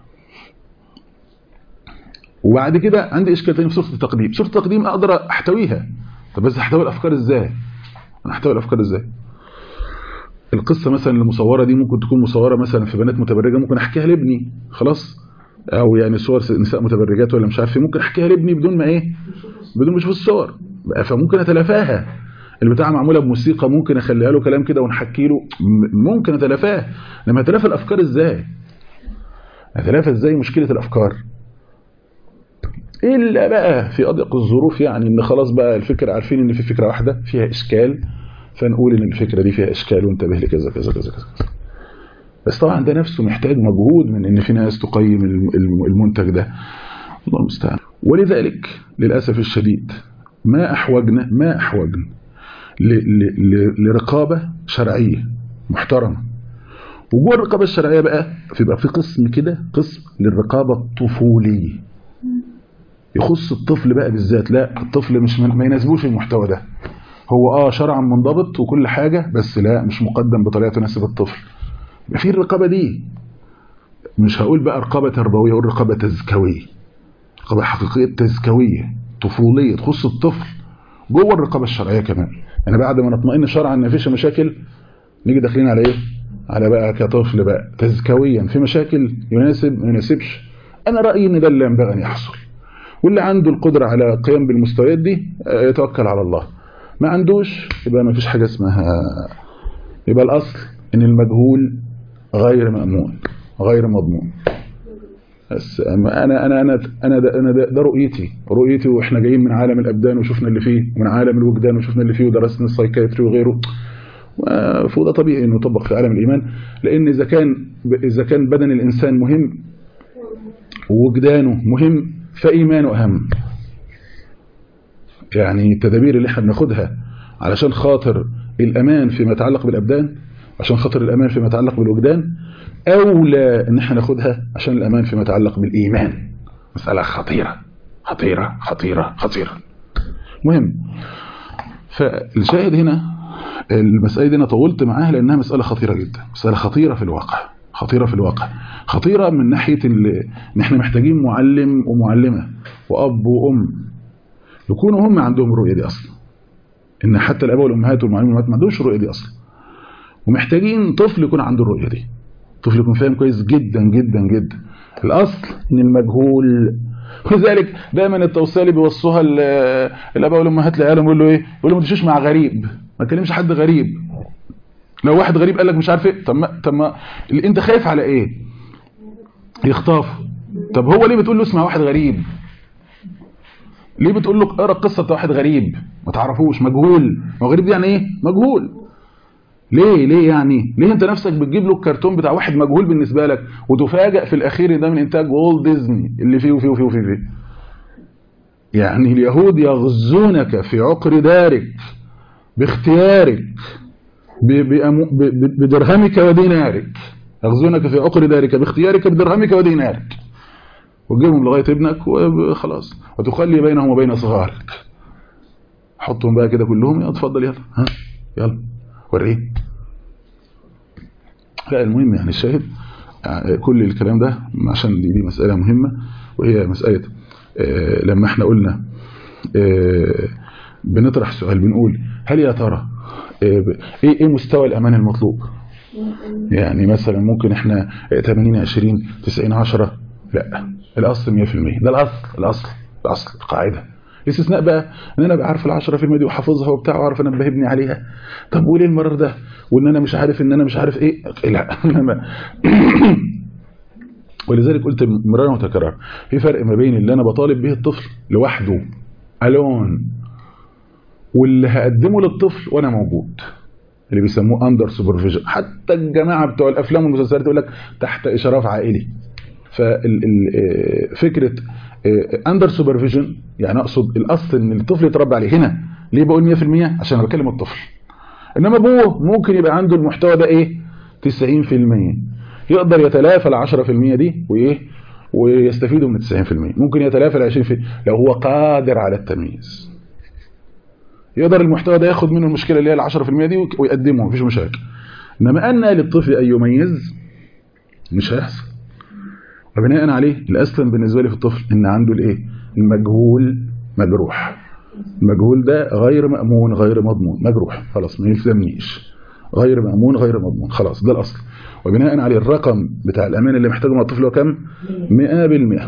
S2: وبعد كده عندي اشكال تاني في صوره التقديم صوره التقديم اقدر احتويها طب بس احتوي الافكار ازاي انا احتوي الافكار ازاي القصة مثلا المصورة دي ممكن تكون مصورة مثلا في بنات متبرجة ممكن احكيها لابني خلاص او يعني صور نساء متبرجات ولا مش عارف ايه ممكن احكيها لابني بدون ما ايه بدون ما اشوف الصور بقى فممكن اتلافاها البتاع معمولة بموسيقى ممكن اخليها له كلام كده ونحكي له ممكن اتلافاها لما اتلافى الافكار ازاي اتلافى ازاي مشكلة الافكار الا بقى في اضيق الظروف يعني ان خلاص بقى الفكرة عارفين ان في فكرة واحدة فيها اشكال فنقول ان الفكرة دي فيها اشكال وانتبه لكذا كذا كذا كذا بس طبعا ده نفسه محتاج مجهود من ان في ناس تقيم المنتج ده الله المستعان ولذلك للاسف الشديد ما احوجنا ما احوجنا لرقابه شرعيه محترمه وجوه الرقابه الشرعيه بقى بيبقى في قسم كده قسم للرقابه الطفوليه يخص الطفل بقى بالذات لا الطفل مش ما يناسبوش المحتوى ده هو اه شرعا منضبط وكل حاجة بس لا مش مقدم بطريقة تناسب الطفل في الرقابة دي مش هقول بقى رقابة تربوية اقول رقابة تزكوية رقابة حقيقية تزكوية طفولية تخص الطفل جوه الرقابه الشرعيه كمان يعني بعد ما نطمئن شرعا ان مفيش مشاكل نيجي داخلين على ايه على بقى كطفل بقى تزكويا في مشاكل يناسب ما يناسبش انا رايي ان ده اللي ينبغي ان يحصل واللي عنده القدره على القيام بالمستويات دي يتوكل على الله ما عندوش يبقى ما فيش حاجه اسمها يبقى الاصل ان المجهول غير مامون غير مضمون بس انا انا انا انا ده, أنا ده, ده رؤيتي رؤيتي واحنا جايين من عالم الابدان وشفنا اللي فيه ومن عالم الوجدان وشفنا اللي فيه ودرسنا السايكايتري وغيره فده طبيعي انه يطبق في عالم الايمان لان اذا كان اذا كان بدن الانسان مهم ووجدانه مهم فايمانه اهم يعني التدابير اللي احنا بناخدها علشان خاطر الامان فيما يتعلق بالابدان عشان خاطر الامان فيما يتعلق بالوجدان اولى ان احنا ناخدها عشان الامان فيما يتعلق بالايمان مساله خطيره خطيره خطيره خطيره مهم فالشاهد هنا المسألة دي أنا طولت معاها لأنها مسألة خطيرة جدا مسألة خطيرة في الواقع خطيرة في الواقع خطيرة من ناحية إن إحنا محتاجين معلم ومعلمة وأب وأم يكونوا هم عندهم الرؤية دي أصلا إن حتى الآباء والأمهات والمعلمين ما عندهمش الرؤية دي أصلا ومحتاجين طفل يكون عنده الرؤية دي طفل يكون فاهم كويس جدا جدا جدا الأصل إن المجهول لذلك دايما التوصيه اللي بيوصوها الاباء والامهات لعيالهم يقول له ايه يقول له ما تمشيش مع غريب ما تكلمش حد غريب لو واحد غريب قال لك مش عارف ايه طب ما طب ما انت خايف على ايه يخطف طب هو ليه بتقول له اسمع واحد غريب ليه بتقول له اقرا قصه واحد غريب ما تعرفوش مجهول ما هو غريب دي يعني ايه مجهول ليه ليه يعني ليه انت نفسك بتجيب له الكرتون بتاع واحد مجهول بالنسبه لك وتفاجئ في الاخير ده من انتاج والت ديزني اللي فيه وفيه وفيه وفيه, وفيه. يعني اليهود يغزونك في عقر دارك باختيارك بدرهمك ودينارك يغزونك في عقر دارك باختيارك بدرهمك ودينارك وتجيبهم لغايه ابنك وخلاص وتخلي بينهم وبين صغارك حطهم بقى كده كلهم اتفضل يلا ها يلا وريه لا المهم يعني الشاهد كل الكلام ده عشان دي, دي مسألة مهمة وهي مسألة لما احنا قلنا بنطرح سؤال بنقول هل يا ترى ايه ايه مستوى الامان المطلوب يعني مثلا ممكن احنا 80 20 90 10 لا الاصل 100% ده الاصل الاصل الاصل القاعده الاستثناء بقى ان انا بعرف ال10% دي وحافظها وبتاع واعرف انا بهبني عليها طب وليه المرار ده وان انا مش عارف ان انا مش عارف ايه لا ولذلك قلت مرارا وتكرارا في فرق ما بين اللي انا بطالب به الطفل لوحده الون واللي هقدمه للطفل وانا موجود اللي بيسموه اندر سوبرفيجن حتى الجماعه بتوع الافلام والمسلسلات يقول لك تحت اشراف عائلي ففكره اندر سوبرفيجن يعني اقصد الاصل ان الطفل يتربى عليه هنا ليه بقول 100% عشان انا بكلم الطفل انما ابوه ممكن يبقى عنده المحتوى ده ايه 90% يقدر يتلافى ال 10% دي وايه ويستفيدوا من 90% ممكن يتلافى ال 20% لو هو قادر على التمييز يقدر المحتوى ده ياخد منه المشكله اللي هي ال 10% دي ويقدمه مفيش مشاكل انما ان للطفل ان يميز مش هيحصل وبناء عليه الاسلم بالنسبه لي في الطفل ان عنده الايه المجهول مجروح المجهول ده غير مأمون غير مضمون مجروح خلاص ما يلزمنيش غير مأمون غير مضمون خلاص ده الاصل وبناء عليه الرقم بتاع الامان اللي محتاجه مع الطفل هو كام 100%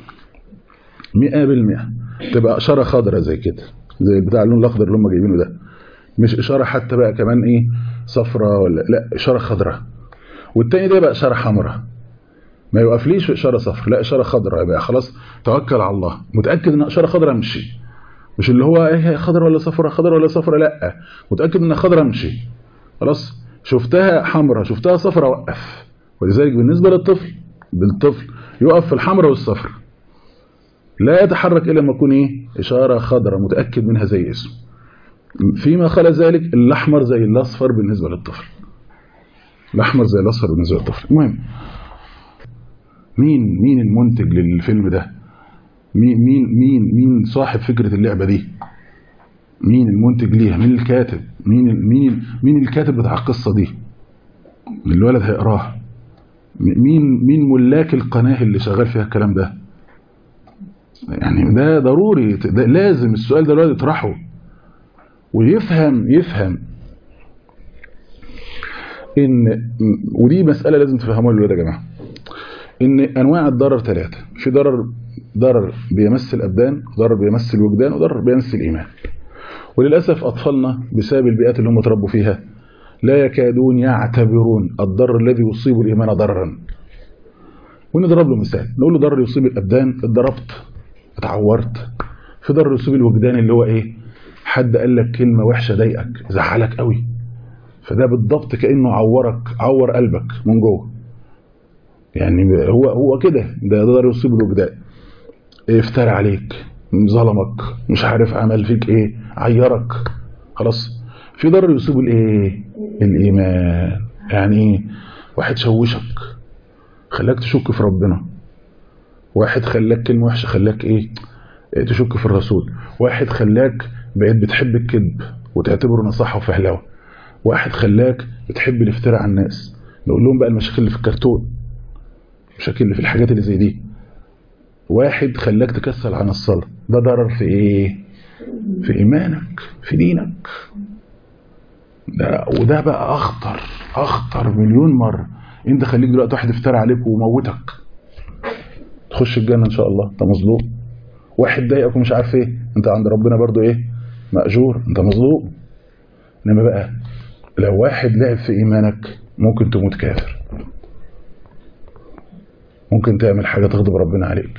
S2: 100% تبقى اشاره خضراء زي كده زي بتاع اللون الاخضر اللي هم جايبينه ده مش اشاره حتى بقى كمان ايه صفراء ولا لا اشاره خضراء والتاني ده بقى اشاره حمراء ما يوقفليش في اشاره صفر لا اشاره خضراء يبقى خلاص توكل على الله متاكد ان اشاره خضراء امشي مش اللي هو ايه خضراء ولا صفراء خضراء ولا صفراء لا متاكد ان خضراء امشي خلاص شفتها حمراء شفتها صفراء وقف ولذلك بالنسبه للطفل بالطفل يقف في الحمراء والصفر لا يتحرك الا لما يكون ايه اشاره خضراء متاكد منها زي اسمه فيما خلا ذلك الاحمر زي الاصفر بالنسبه للطفل الاحمر زي الاصفر بالنسبه للطفل المهم مين مين المنتج للفيلم ده مين مين مين مين صاحب فكره اللعبه دي مين المنتج ليها مين الكاتب مين مين مين الكاتب بتاع القصه دي الولد هيقراها مين مين ملاك القناه اللي شغال فيها الكلام ده يعني ده ضروري ده لازم السؤال ده الولد يطرحه ويفهم يفهم ان ودي مسألة لازم تفهموها للولاد يا جماعة ان انواع الضرر ثلاثة في ضرر ضرر بيمس الابدان ضرر بيمس الوجدان وضرر بيمس الايمان وللاسف اطفالنا بسبب البيئات اللي هم اتربوا فيها لا يكادون يعتبرون الضرر الذي يصيب الايمان ضررا ونضرب له مثال نقول له ضرر يصيب الابدان اتضربت اتعورت في ضرر يصيب الوجدان اللي هو ايه حد قال لك كلمه وحشه ضايقك زعلك قوي فده بالضبط كانه عورك عور قلبك من جوه يعني هو هو كده ده ضرر يصيب الوجدان افترى عليك ظلمك مش عارف عمل فيك ايه عيرك خلاص في ضرر يصيب الايه الايمان يعني ايه واحد شوشك خلاك تشك في ربنا واحد خلاك كلمه وحشه خلاك ايه تشك في الرسول واحد خلاك بقيت بتحب الكذب وتعتبره نصاحه وفهلوه واحد خلاك بتحب الافتراء على الناس نقول لهم بقى المشاكل اللي في الكرتون المشاكل اللي في الحاجات اللي زي دي واحد خلاك تكسل عن الصلاة ده ضرر في ايه في ايمانك في دينك ده وده بقى اخطر اخطر مليون مرة انت خليك دلوقتي واحد افترى عليك وموتك تخش الجنة ان شاء الله انت مظلوم واحد ضايقك ومش عارف ايه انت عند ربنا برضو ايه مأجور انت مظلوم انما بقى لو واحد لعب في ايمانك ممكن تموت كافر ممكن تعمل حاجة تغضب ربنا عليك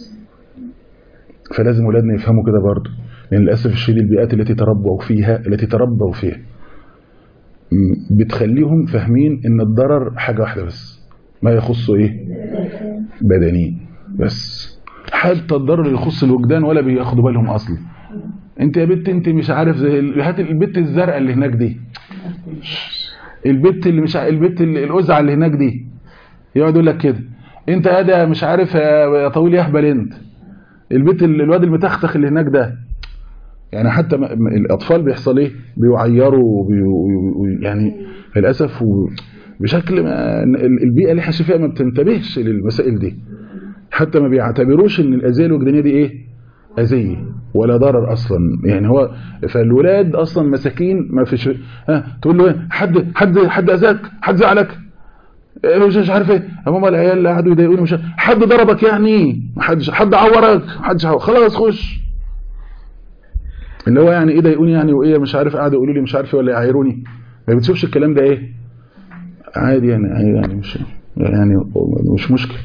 S2: فلازم ولادنا يفهموا كده برضه لان للاسف الشديد البيئات التي تربوا فيها التي تربوا فيها بتخليهم فاهمين ان الضرر حاجة واحدة بس ما يخص ايه بدني بس حتى الضرر اللي يخص الوجدان ولا بياخدوا بالهم اصلا انت يا بنت انت مش عارف زي هات البت الزرقاء اللي هناك دي البت اللي مش ع... البت اللي القزعه اللي هناك دي يقعد يقول لك كده انت يا ده مش عارف يا طويل يا اهبل انت البت الواد المتختخ اللي هناك ده يعني حتى الاطفال بيحصل ايه بيعيروا بي... يعني للاسف بشكل ما البيئه اللي احنا فيها ما بتنتبهش للمسائل دي حتى ما بيعتبروش ان الاذيه الوجدانيه دي ايه اذيه ولا ضرر اصلا يعني هو فالولاد اصلا مساكين ما فيش ها تقول له حد حد حد اذاك حد زعلك مش عارف ايه ماما العيال اللي قعدوا يضايقوني مش حد ضربك يعني حد حد عورك حد خلاص خش اللي هو يعني ايه ضايقوني يعني وايه مش عارف قعدوا يقولوا لي مش عارف ايه ولا يعايروني ما بتشوفش الكلام ده ايه عادي يعني يعني مش يعني مش مشكله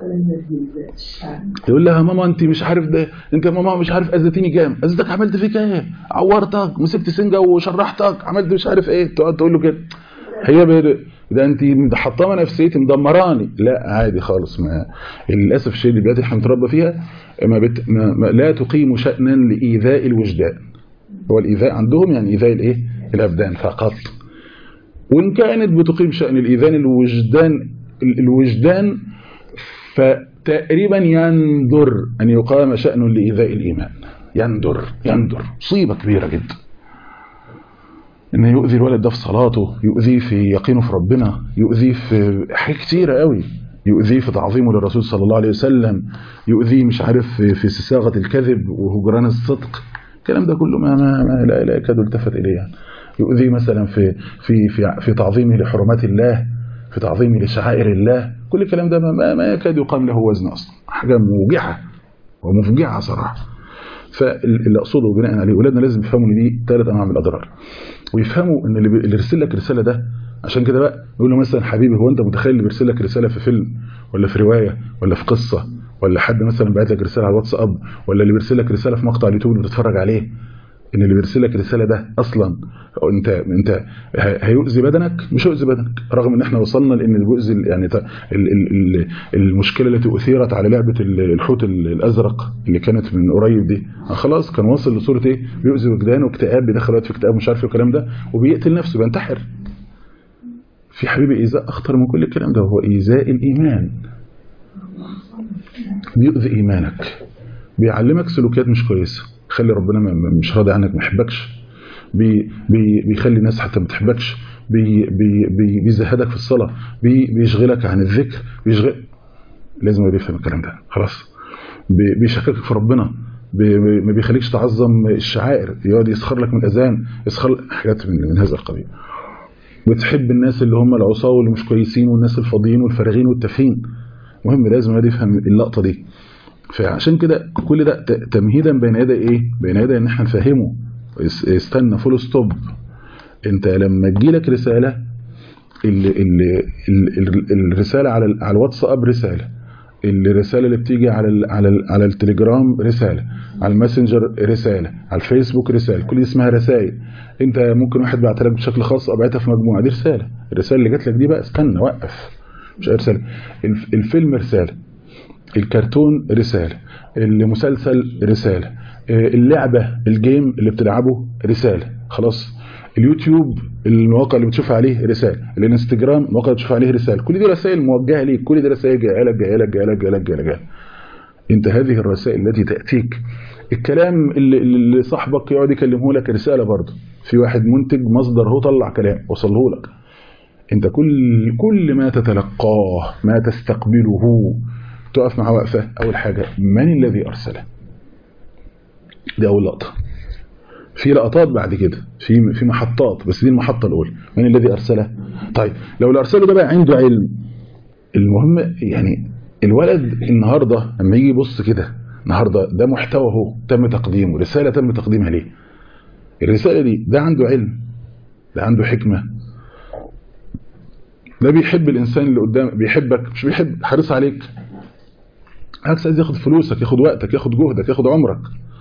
S2: يقول لها ماما انت مش عارف ده انت ماما مش عارف اذيتني كام اذيتك عملت فيك ايه عورتك مسكت سنجه وشرحتك عملت مش عارف ايه تقعد تقول له كده هي بير... ده انت حطامه نفسيتي مدمراني لا عادي خالص ما للاسف الشيء اللي بلاد احنا متربى فيها ما, بت... ما... ما لا تقيم شأنا لايذاء الوجدان هو الايذاء عندهم يعني ايذاء الايه الابدان فقط وان كانت بتقيم شأن الايذان الوجدان الوجدان فتقريبا يندر أن يقام شأن لإيذاء الإيمان يندر يندر مصيبة كبيرة جدا إن يؤذي الولد ده في صلاته يؤذيه في يقينه في ربنا يؤذيه في حاجات كتيرة قوي يؤذيه في تعظيمه للرسول صلى الله عليه وسلم يؤذيه مش عارف في, في صياغة الكذب وهجران الصدق الكلام ده كله ما, ما, ما لا, لا يكاد التفت إليه يعني. يؤذيه مثلا في في في في تعظيمه لحرمات الله في تعظيمه لشعائر الله كل الكلام ده ما, ما يكاد يقام له وزن اصلا حاجه موجعه ومفجعه صراحه فاللي اقصده بناء عليه اولادنا لازم يفهموا ان دي ثلاث انواع من الاضرار ويفهموا ان اللي يرسل لك رساله ده عشان كده بقى يقول له مثلا حبيبي هو انت متخيل اللي بيرسل لك رساله في فيلم ولا في روايه ولا في قصه ولا حد مثلا بعت لك رساله على الواتساب ولا اللي بيرسل لك رساله في مقطع اليوتيوب اللي بتتفرج عليه ان اللي بيرسل لك الرساله ده اصلا انت انت هيؤذي بدنك مش هيؤذي بدنك رغم ان احنا وصلنا لان الجزء يعني المشكله التي اثيرت على لعبه الحوت الازرق اللي كانت من قريب دي خلاص كان واصل لصوره ايه بيؤذي وجدان واكتئاب بيدخل في اكتئاب مش عارف الكلام ده وبيقتل نفسه بينتحر في حبيبي ايذاء اخطر من كل الكلام ده وهو ايذاء الايمان بيؤذي ايمانك بيعلمك سلوكيات مش كويسه خلي ربنا مش راضي عنك ما يحبكش بي بي بيخلي الناس حتى ما تحبكش بي بي بي بيزهدك في الصلاة بي بيشغلك عن الذكر بيشغل لازم يفهم الكلام ده خلاص بيشككك في ربنا ما بيخليكش تعظم الشعائر يقعد يسخر لك من الاذان يسخر حاجات من, من هذا القبيل بتحب الناس اللي هم العصاه واللي مش كويسين والناس الفاضيين والفارغين والتافهين مهم لازم الواحد يفهم اللقطه دي فعشان كده كل ده تمهيدا بين يدي ايه بين يدي ان احنا نفهمه استنى فول ستوب انت لما تجيلك رساله ال ال ال الرساله على على الواتساب رساله الرساله اللي بتيجي على ال على ال على التليجرام رساله على الماسنجر رساله على الفيسبوك رساله كل دي اسمها رسائل انت ممكن واحد بعتها لك بشكل خاص او بعتها في مجموعه دي رساله الرساله اللي جات لك دي بقى استنى وقف مش رساله الفيلم رساله الكرتون رساله المسلسل رساله اللعبه الجيم اللي بتلعبه رساله خلاص اليوتيوب المواقع اللي بتشوف عليه رسائل الانستجرام المواقع اللي بتشوف عليه رسائل كل دي رسائل موجهه ليك كل دي رسائل جايه لك جايه لك جايه لك جايه لك جايه لك انت هذه الرسائل التي تاتيك الكلام اللي, اللي صاحبك يقعد يكلمه لك رساله برضه في واحد منتج مصدر هو طلع كلام وصله لك انت كل كل ما تتلقاه ما تستقبله تقف مع وقفه اول حاجه من الذي ارسله دي اول لقطه في لقطات بعد كده في في محطات بس دي المحطه الاولى من الذي ارسله طيب لو اللي ارسله ده بقى عنده علم المهم يعني الولد النهارده لما يجي يبص كده النهارده ده محتوى اهو تم تقديمه رساله تم تقديمها ليه الرساله دي ده عنده علم ده عنده حكمه ده بيحب الانسان اللي قدام بيحبك مش بيحب حريص عليك عكس عايز ياخد فلوسك ياخد وقتك ياخد جهدك ياخد عمرك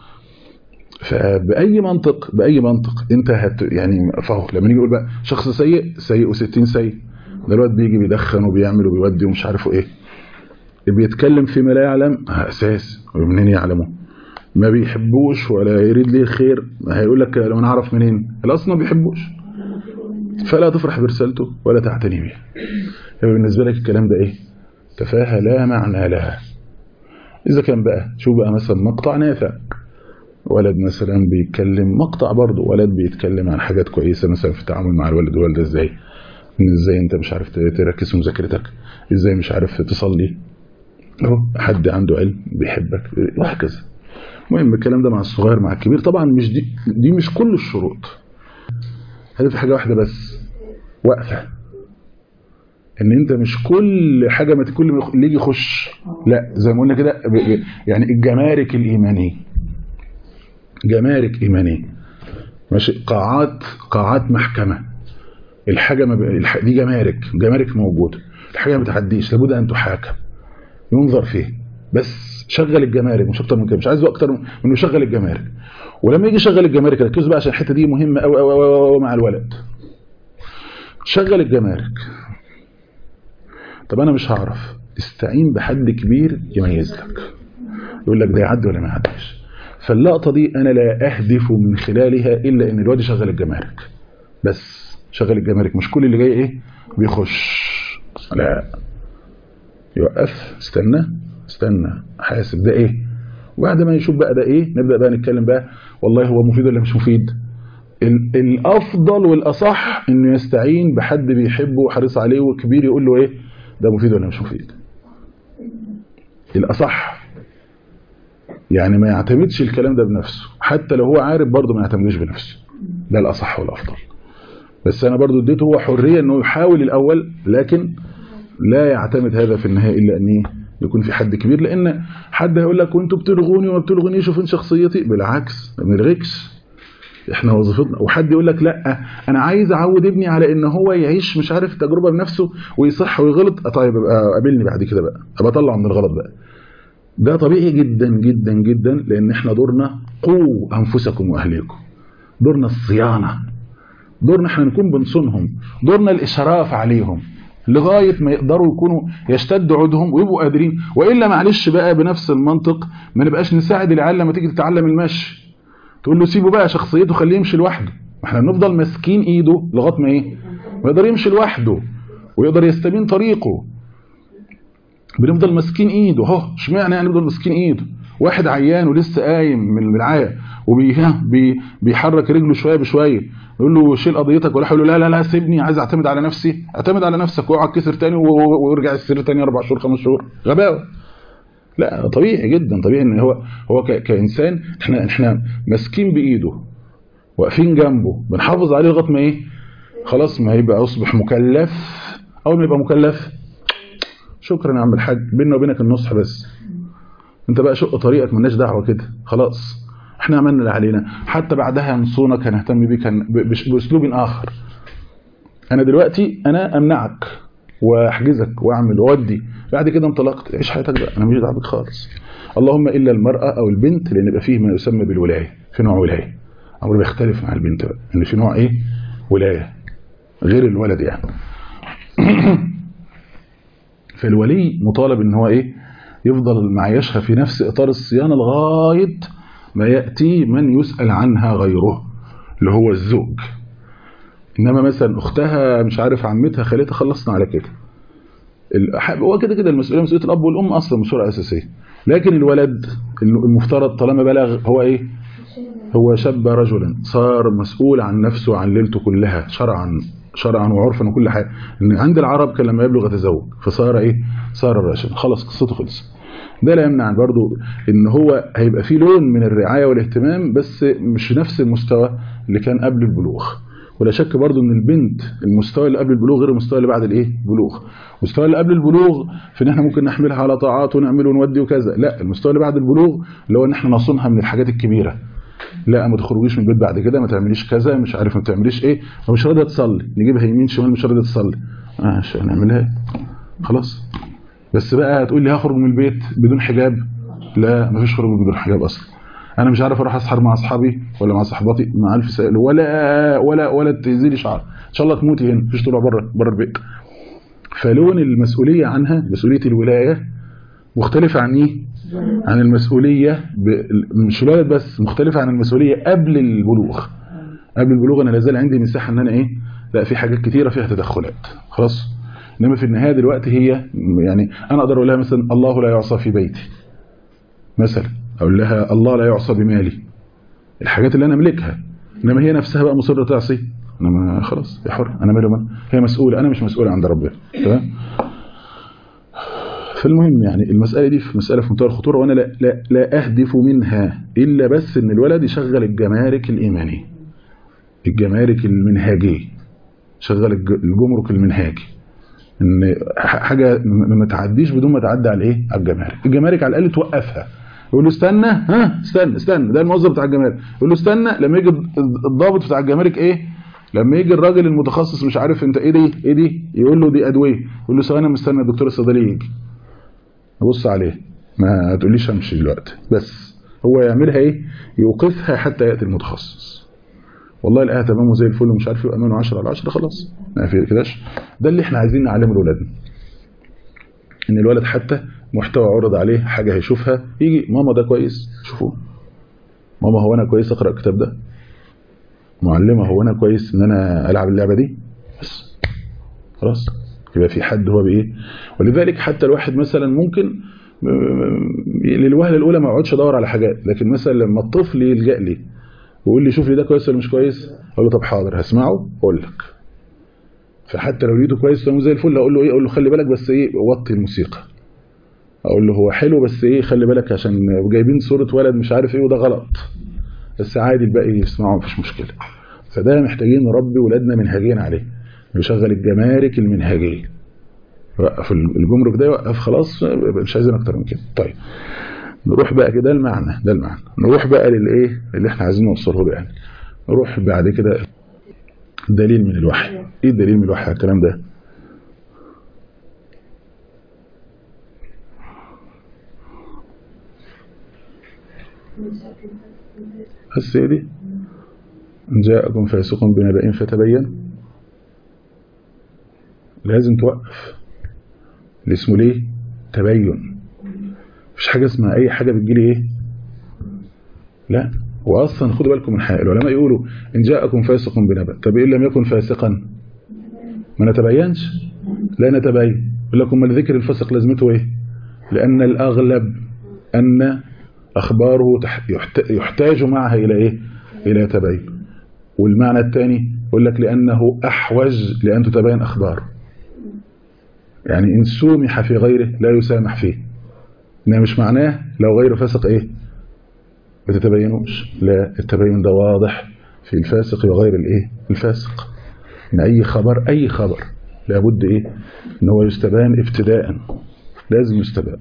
S2: فبأي منطق بأي منطق انت هت يعني فهو لما نيجي نقول بقى شخص سيء سيء و60 سيء ده الواد بيجي بيدخن وبيعمل وبيودي ومش عارفه ايه بيتكلم فيما لا يعلم اساس ومنين يعلمه ما بيحبوش ولا يريد ليه الخير هيقول لك لو انا اعرف منين الاصل ما بيحبوش فلا تفرح برسالته ولا تعتني بيها يبقى بالنسبه لك الكلام ده ايه تفاهه لا معنى لها اذا كان بقى شو بقى مثلا مقطع نافع ولد مثلا بيتكلم مقطع برضه ولد بيتكلم عن حاجات كويسه مثلا في التعامل مع الولد والوالده ازاي ان ازاي انت مش عارف تركز في مذاكرتك ازاي مش عارف تصلي اهو حد عنده علم بيحبك وهكذا المهم الكلام ده مع الصغير مع الكبير طبعا مش دي دي مش كل الشروط هذه في حاجه واحده بس وقفه ان انت مش كل حاجه ما كل اللي يجي يخش لا زي ما قلنا كده يعني الجمارك الايمانيه جمارك إيمانية ماشي قاعات قاعات محكمة الحاجة ما ب... الح... دي جمارك جمارك موجودة الحاجة ما بتعديش لابد أن تحاكم ينظر فيه بس شغل الجمارك مش أكتر من كده مش عايز أكتر من إنه يشغل الجمارك ولما يجي يشغل الجمارك ركزوا بقى عشان الحتة دي مهمة أوي أوي أوي أوي مع الولد شغل الجمارك طب أنا مش هعرف استعين بحد كبير يميز لك يقول لك ده يعدي ولا ما يعديش فاللقطة دي أنا لا أهدف من خلالها إلا إن الواد يشغل الجمارك بس شغل الجمارك مش كل اللي جاي إيه بيخش لا يوقف استنى استنى حاسب ده إيه وبعد ما يشوف بقى ده إيه نبدأ بقى نتكلم بقى والله هو مفيد ولا مش مفيد الأفضل والأصح إنه يستعين بحد بيحبه وحريص عليه وكبير يقول له إيه ده مفيد ولا مش مفيد الأصح يعني ما يعتمدش الكلام ده بنفسه حتى لو هو عارف برضه ما يعتمدش بنفسه ده الأصح والأفضل بس أنا برضه اديته هو حرية أنه يحاول الأول لكن لا يعتمد هذا في النهاية إلا أن يكون في حد كبير لأن حد هيقول لك وانتوا بتلغوني وما بتلغونيش وفين شخصيتي بالعكس ما بنلغيكش احنا وظيفتنا وحد يقول لك لا انا عايز اعود ابني على ان هو يعيش مش عارف التجربه بنفسه ويصح ويغلط طيب ابقى قابلني بعد كده بقى ابقى اطلع من الغلط بقى ده طبيعي جدا جدا جدا لان احنا دورنا قوا انفسكم واهليكم دورنا الصيانه دورنا احنا نكون بنصونهم دورنا الاشراف عليهم لغايه ما يقدروا يكونوا يشتد عودهم ويبقوا قادرين والا معلش بقى بنفس المنطق ما نبقاش نساعد العيال لما تيجي تتعلم المشي تقول له سيبه بقى شخصيته خليه يمشي لوحده احنا بنفضل ماسكين ايده لغايه ما ايه ما يقدر يمشي لوحده ويقدر يستبين طريقه بنفضل ماسكين ايده اهو اشمعنى يعني بنفضل ماسكين ايده واحد عيان ولسه قايم من الرعايه وبي بي بيحرك رجله شويه بشويه يقول له شيل قضيتك ولا يقول له لا لا لا سيبني عايز اعتمد على نفسي اعتمد على نفسك واقعد كسر تاني وارجع السرير تاني اربع شهور خمس شهور غباوه لا طبيعي جدا طبيعي ان هو هو ك- كانسان احنا احنا ماسكين بايده واقفين جنبه بنحافظ عليه لغايه ما ايه خلاص ما يبقى اصبح مكلف اول ما يبقى مكلف شكرا يا عم الحاج بيننا وبينك النصح بس انت بقى شق طريقك ملناش دعوه كده خلاص احنا عملنا اللي علينا حتى بعدها هنصونك هنهتم بيك هن- ب- بش- باسلوب اخر انا دلوقتي انا امنعك واحجزك واعمل واودي بعد كده انطلقت عيش حياتك بقى انا مش دعوه بك خالص اللهم الا المراه او البنت لان يبقى فيه ما يسمى بالولايه في نوع ولايه امر بيختلف مع البنت بقى ان في نوع ايه ولايه غير الولد يعني فالولي مطالب ان هو ايه يفضل معيشها في نفس اطار الصيانه لغايه ما ياتي من يسال عنها غيره اللي هو الزوج انما مثلا اختها مش عارف عمتها خالتها خلصنا على كده الح- هو كده كده المسؤوليه مسؤوليه الاب والام اصلا مسؤوليه اساسيه لكن الولد إنه المفترض طالما بلغ هو ايه هو شاب رجلا صار مسؤول عن نفسه وعن ليلته كلها شرعا شرعا وعرفا وكل حاجه ان عند العرب كان لما يبلغ يتزوج فصار ايه صار الرجل خلاص قصته خلصت ده لا يمنع برضو ان هو هيبقى فيه لون من الرعايه والاهتمام بس مش نفس المستوى اللي كان قبل البلوغ ولا شك برضو ان البنت المستوى اللي قبل البلوغ غير المستوى اللي بعد الايه البلوغ المستوى اللي قبل البلوغ في ان احنا ممكن نحملها على طاعات ونعمل ونودي وكذا لا المستوى اللي بعد البلوغ اللي هو ان احنا نصونها من الحاجات الكبيره لا ما تخرجيش من البيت بعد كده ما تعمليش كذا مش عارف ما تعمليش ايه ومش راضيه تصلي نجيبها يمين شمال مش راضيه تصلي ماشي هنعملها إيه؟ خلاص بس بقى هتقول لي هخرج من البيت بدون حجاب لا مفيش خروج بدون حجاب اصلا انا مش عارف اروح اسحر مع اصحابي ولا مع صحباتي مع الف سائل ولا ولا ولا تزيلي شعر ان شاء الله تموتي هنا مفيش طلوع بره بره البيت فلون المسؤوليه عنها مسؤوليه الولايه مختلفه عن ايه عن المسؤوليه ب... مش الولد بس مختلفه عن المسؤوليه قبل البلوغ قبل البلوغ انا لازال عندي مساحه ان انا ايه لا في حاجات كتيره فيها تدخلات خلاص انما في النهايه دلوقتي هي يعني انا اقدر اقول لها مثلا الله لا يعصى في بيتي مثلا اقول لها الله لا يعصى بمالي الحاجات اللي انا املكها انما هي نفسها بقى مصره تعصي انا ما خلاص يا حر انا مالي ومال هي مسؤوله انا مش مسؤول عند ربنا تمام فالمهم يعني المسألة دي في مسألة في منتهى الخطورة وأنا لا, لا, لا أهدف منها إلا بس إن الولد يشغل الجمارك الإيماني الجمارك المنهاجية شغل الج- الجمرك المنهاجي إن ح- حاجة ما ما تعديش بدون ما تعدي على إيه؟ على الجمارك الجمارك على الأقل توقفها يقول له استنى ها استنى استنى ده الموظف بتاع الجمارك يقول له استنى لما يجي الضابط بتاع الجمارك ايه لما يجي الراجل المتخصص مش عارف انت ايه دي ايه دي يقول له دي ادويه يقول له ثواني مستنى الدكتور الصيدلي يجي بص عليه ما تقوليش امشي دلوقتي بس هو يعملها ايه يوقفها حتى ياتي المتخصص والله لقاها تمام وزي الفل ومش عارف ايه امانه 10 على 10 خلاص ما في كداش ده اللي احنا عايزين نعلمه لاولادنا ان الولد حتى محتوى عرض عليه حاجه هيشوفها يجي ماما ده كويس شوفوه ماما هو انا كويس اقرا الكتاب ده معلمه هو انا كويس ان انا العب اللعبه دي بس خلاص يبقى في حد هو بايه ولذلك حتى الواحد مثلا ممكن للوهله الاولى ما اقعدش ادور على حاجات لكن مثلا لما الطفل يلجا لي ويقول لي شوف لي ده كويس ولا مش كويس اقول له طب حاضر هسمعه واقول لك فحتى لو لقيته كويس ومو زي الفل اقول له ايه اقول له خلي بالك بس ايه وطي الموسيقى اقول له هو حلو بس ايه خلي بالك عشان جايبين صوره ولد مش عارف ايه وده غلط بس عادي الباقي يسمعوا مفيش مشكله فده محتاجين نربي ولادنا منهجين عليه يشغل الجمارك المنهجيه يوقف الجمرك ده يوقف خلاص مش عايزين اكتر من كده طيب نروح بقى كده المعنى ده المعنى نروح بقى للايه اللي احنا عايزين نوصله له يعني نروح بعد كده دليل من الوحي ايه الدليل من الوحي على الكلام ده بس هي دي إن جاءكم فاسق بنبأ فتبين لازم توقف اللي اسمه ليه تبين مفيش حاجة اسمها أي حاجة بتجيلي إيه لا وأصلا خدوا بالكم من حاجة العلماء يقولوا إن جاءكم فاسق بنبأ طب إن لم يكن فاسقا ما نتبينش لا نتبين يقول لكم من ذكر الفسق لازمته إيه لأن الأغلب أن أخباره يحتاج معها إلى إيه إلى تبين والمعنى الثاني يقول لك لأنه أحوج لأن تتبين أخباره يعني إن سومح في غيره لا يسامح فيه إنها مش معناه لو غير فاسق إيه ما تتبينوش لا التبين ده واضح في الفاسق وغير الإيه الفاسق إن أي خبر أي خبر لابد إيه إن هو يستبان ابتداء لازم يستبان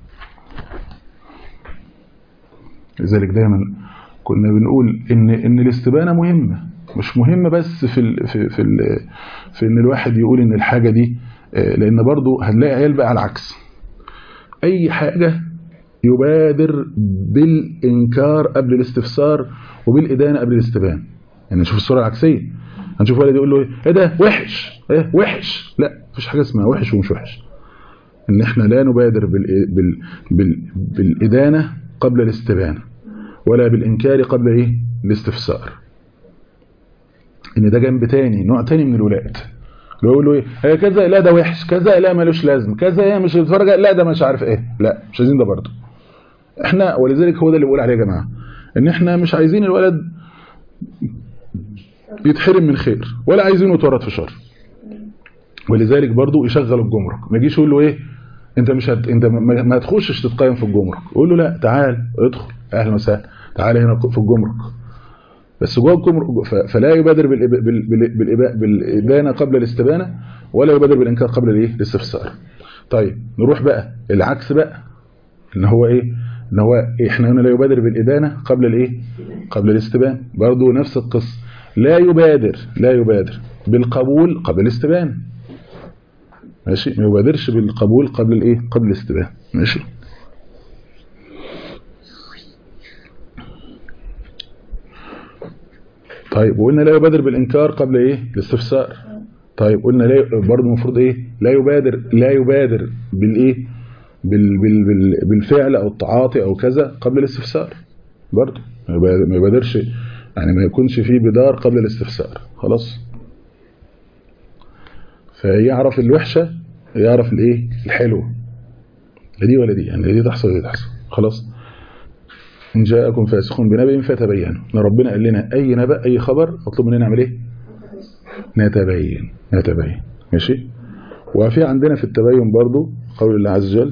S2: لذلك دايما كنا بنقول إن إن الاستبانة مهمة مش مهمة بس في ال في في ال في إن الواحد يقول إن الحاجة دي لأن برضو هنلاقي عيال بقى على العكس أي حاجة يبادر بالإنكار قبل الاستفسار وبالإدانة قبل الاستبان يعني نشوف الصورة العكسية هنشوف ولد يقول له ايه ده وحش ايه وحش لا مفيش حاجة اسمها وحش ومش وحش ان احنا لا نبادر بال بال بال بالإدانة قبل الاستبانة ولا بالإنكار قبل ايه الاستفسار ان ده جنب تاني نوع تاني من الولاد لو يقول له ايه كذا لا ده وحش كذا لا ملوش لازم كذا ايه مش بتفرج لا ده مش عارف ايه لا مش عايزين ده برضه احنا ولذلك هو ده اللي بقول عليه يا جماعه ان احنا مش عايزين الولد يتحرم من خير ولا عايزينه يتورط في شر ولذلك برضه يشغل الجمرك ما يجيش يقول له ايه انت مش هت... انت ما, ما تخشش تتقيم في الجمرك يقول له لا تعال ادخل اهلا وسهلا تعال هنا في الجمرك بس جوه الجمرك فلا يبادر بال... بال... بال... بالإبانة قبل الاستبانة ولا يبادر بالإنكار قبل الايه الاستفسار طيب نروح بقى العكس بقى ان هو ايه ان هو احنا هنا لا يبادر بالإدانة قبل الايه قبل الاستبانة برضه نفس القصه لا يبادر لا يبادر بالقبول قبل الاستبان ماشي ما يبادرش بالقبول قبل الايه قبل الاستبان ماشي طيب وقلنا لا يبادر بالانكار قبل ايه الاستفسار طيب قلنا لا برضه المفروض ايه لا يبادر لا يبادر بالايه بال بال بال بالفعل او التعاطي او كذا قبل الاستفسار برضه ما يبادرش يعني ما يكونش فيه بدار قبل الاستفسار خلاص فيعرف الوحشة يعرف الايه الحلو لا دي ولا دي يعني لا دي تحصل ولا دي تحصل خلاص إن جاءكم فاسق بنبأ فتبينوا ان ربنا قال لنا أي نبأ أي خبر مطلوب مننا نعمل إيه نتبين نتبين ماشي وفي عندنا في التبين برضو قول الله عز وجل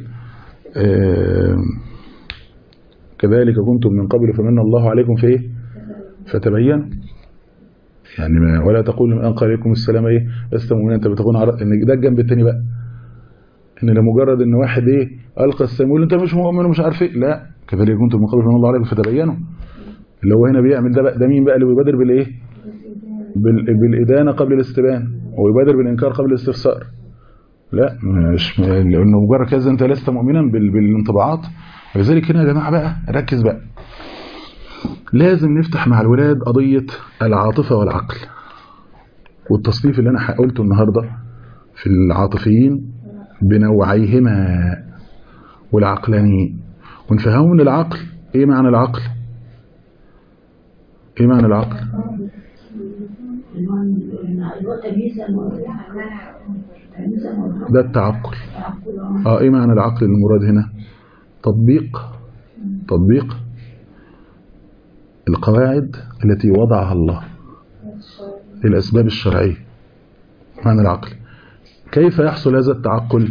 S2: كذلك كنتم من قبل فمن الله عليكم في إيه فتبين يعني ما ولا تقول لمن قال لكم السلام ايه لست مؤمنا انت بتكون عرق ان ده الجنب الثاني بقى ان لمجرد ان واحد ايه القى السلام يقول انت مش مؤمن ومش عارف ايه لا كذلك كنتم من قبل فمن الله عليكم فتبينوا اللي هو هنا بيعمل ده بقى ده مين بقى اللي بيبادر بالايه بال... بالادانه قبل الاستبان ويبادر بالانكار قبل الاستفسار لا مش لانه مجرد كذا انت لست مؤمنا بال... بالانطباعات ولذلك هنا يا جماعه بقى ركز بقى لازم نفتح مع الولاد قضية العاطفة والعقل والتصنيف اللي أنا قلته النهاردة في العاطفيين بنوعيهما والعقلانيين ونفهمهم ان العقل ايه معنى العقل ايه معنى العقل ده التعقل اه ايه معنى العقل المراد هنا تطبيق تطبيق القواعد التي وضعها الله للأسباب الشرعية معنى العقل كيف يحصل هذا التعقل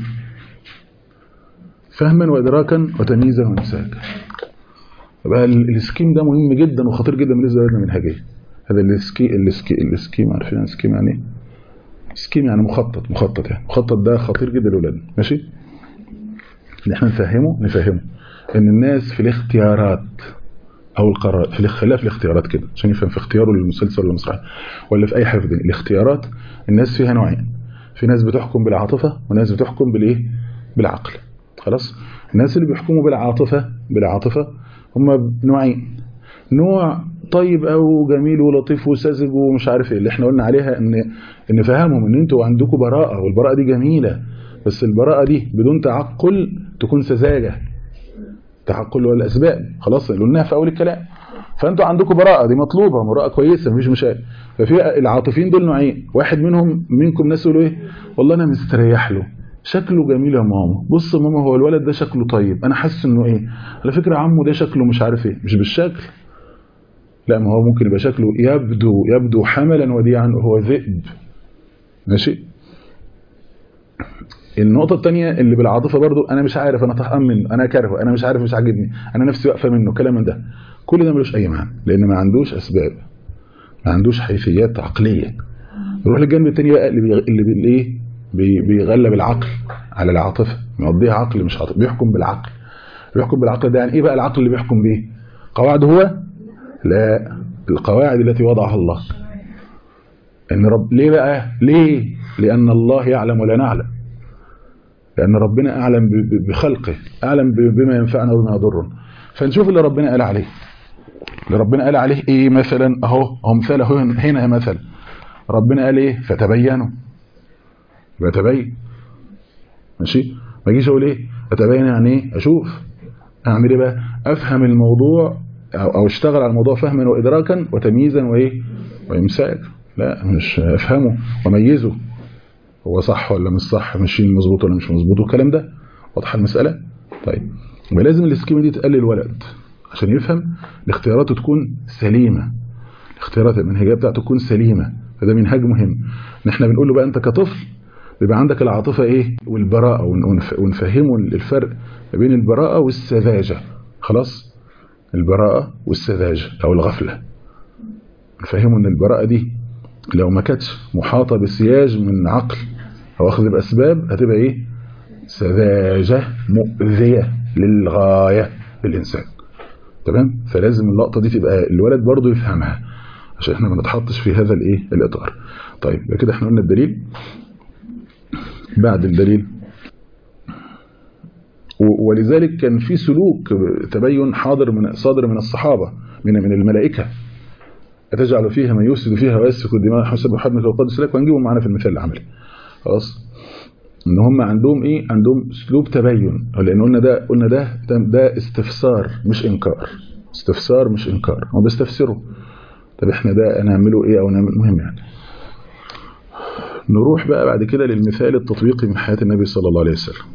S2: فهما وإدراكا وتمييزا وإمساكا يبقى السكيم ده مهم جدا وخطير جدا بالنسبة لنا منهجية هذا السكي السكي السكيم عارفين السكيم يعني ايه سكيم يعني مخطط مخطط يعني مخطط ده خطير جدا لأولادنا ماشي ان احنا نفهمه نفهمه ان الناس في الاختيارات او القرار في خلاف الاختيارات كده عشان يفهم في اختياره للمسلسل ولا المسرحيه ولا في اي حاجه في الدنيا الاختيارات الناس فيها نوعين في ناس بتحكم بالعاطفه وناس بتحكم بالايه بالعقل خلاص الناس اللي بيحكموا بالعاطفه بالعاطفه هم نوعين نوع طيب او جميل ولطيف وساذج ومش عارف ايه اللي احنا قلنا عليها ان ان فهمهم ان انتوا عندكم براءه والبراءه دي جميله بس البراءه دي بدون تعقل تكون سذاجه تعقل والاسباب خلاص قلناها في اول الكلام فانتوا عندكم براءه دي مطلوبه براءه كويسه مفيش مشاكل ففي العاطفيين دول نوعين واحد منهم منكم ناس يقولوا ايه والله انا مستريح له شكله جميل يا ماما بص يا ماما هو الولد ده شكله طيب انا حاسس انه ايه على فكره عمه ده شكله مش عارف ايه مش بالشكل لا ما هو ممكن يبقى شكله يبدو يبدو حملا وديعا وهو ذئب ماشي النقطة الثانية اللي بالعاطفة برضو أنا مش عارف أنا طهقان منه أنا كارهه أنا مش عارف مش عاجبني أنا نفسي واقفة منه كلام من ده كل ده ملوش أي معنى لأن ما عندوش أسباب ما عندوش حيثيات عقلية نروح للجانب الثاني بقى اللي بي... اللي بي... إيه؟ بي... بيغلب العقل على العاطفة مقضيها عقل مش عاطفة بيحكم بالعقل بيحكم بالعقل ده يعني إيه بقى العقل اللي بيحكم بيه قواعد هو لا القواعد التي وضعها الله ان رب ليه بقى ليه لان الله يعلم ولا نعلم لان ربنا اعلم بخلقه اعلم بما ينفعنا وبما يضرنا فنشوف اللي ربنا قال عليه اللي ربنا قال عليه ايه مثلا اهو هو مثال هنا مثلا ربنا قال ايه فتبينوا يبقى تبين ماشي ما اجيش اقول ايه اتبين يعني ايه اشوف اعمل ايه بقى افهم الموضوع او, أو اشتغل على الموضوع فهما وادراكا وتمييزا وايه وامساك لا مش افهمه وميزه هو صح ولا مش صح ماشيين مظبوط ولا مش مظبوط والكلام ده واضحه المساله طيب يبقى لازم السكيما دي تقلل الولد عشان يفهم الاختياراته تكون سليمه الاختيارات المنهجيه بتاعته تكون سليمه فده منهاج مهم ان احنا بنقول له بقى انت كطفل بيبقى عندك العاطفه ايه والبراءه ونفهمه الفرق ما بين البراءه والسذاجه خلاص البراءه والسذاجه او الغفله نفهمه ان البراءه دي لو ما كانتش محاطة بسياج من عقل أو أخذ بأسباب هتبقى إيه سذاجة مؤذية للغاية للإنسان تمام فلازم اللقطة دي تبقى الولد برضو يفهمها عشان احنا ما نتحطش في هذا الايه الإطار طيب كده احنا قلنا الدليل بعد الدليل ولذلك كان في سلوك تبين حاضر من صادر من الصحابة من من الملائكة أتجعل فيها من يفسد فيها ويسفك الدماء حسب حدمك وقدس لك وهنجيبهم معانا في المثال العملي خلاص ان هم عندهم ايه عندهم اسلوب تبين لان قلنا ده قلنا ده ده استفسار مش انكار استفسار مش انكار هم بيستفسروا طب احنا ده نعمله ايه او نعمل مهم يعني نروح بقى بعد كده للمثال التطبيقي من حياة النبي صلى الله عليه وسلم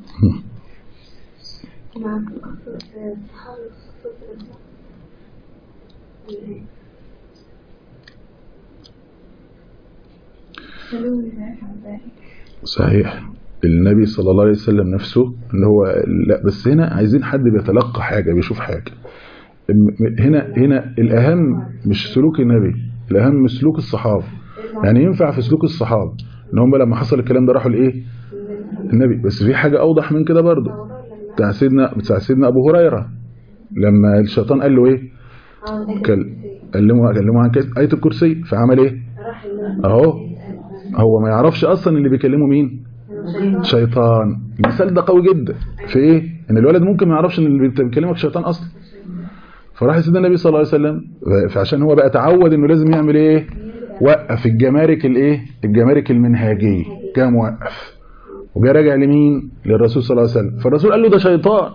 S2: صحيح النبي صلى الله عليه وسلم نفسه ان هو لا بس هنا عايزين حد بيتلقى حاجة بيشوف حاجة هنا هنا الأهم مش سلوك النبي الأهم سلوك الصحابة يعني ينفع في سلوك الصحابة ان هم لما حصل الكلام ده راحوا لايه النبي بس في حاجة أوضح من كده برضه بتاع سيدنا بتاع سيدنا أبو هريرة لما الشيطان قال له ايه كلمه كلمه عن آية الكرسي فعمل ايه اهو هو ما يعرفش اصلا اللي بيكلمه مين شيطان المثال ده قوي جدا في ايه ان الولد ممكن ما يعرفش ان اللي بيكلمك شيطان اصلا فراح سيدنا النبي صلى الله عليه وسلم فعشان هو بقى اتعود انه لازم يعمل ايه وقف الجمارك الايه الجمارك المنهاجيه جه موقف وجا راجع لمين للرسول صلى الله عليه وسلم فالرسول قال له ده شيطان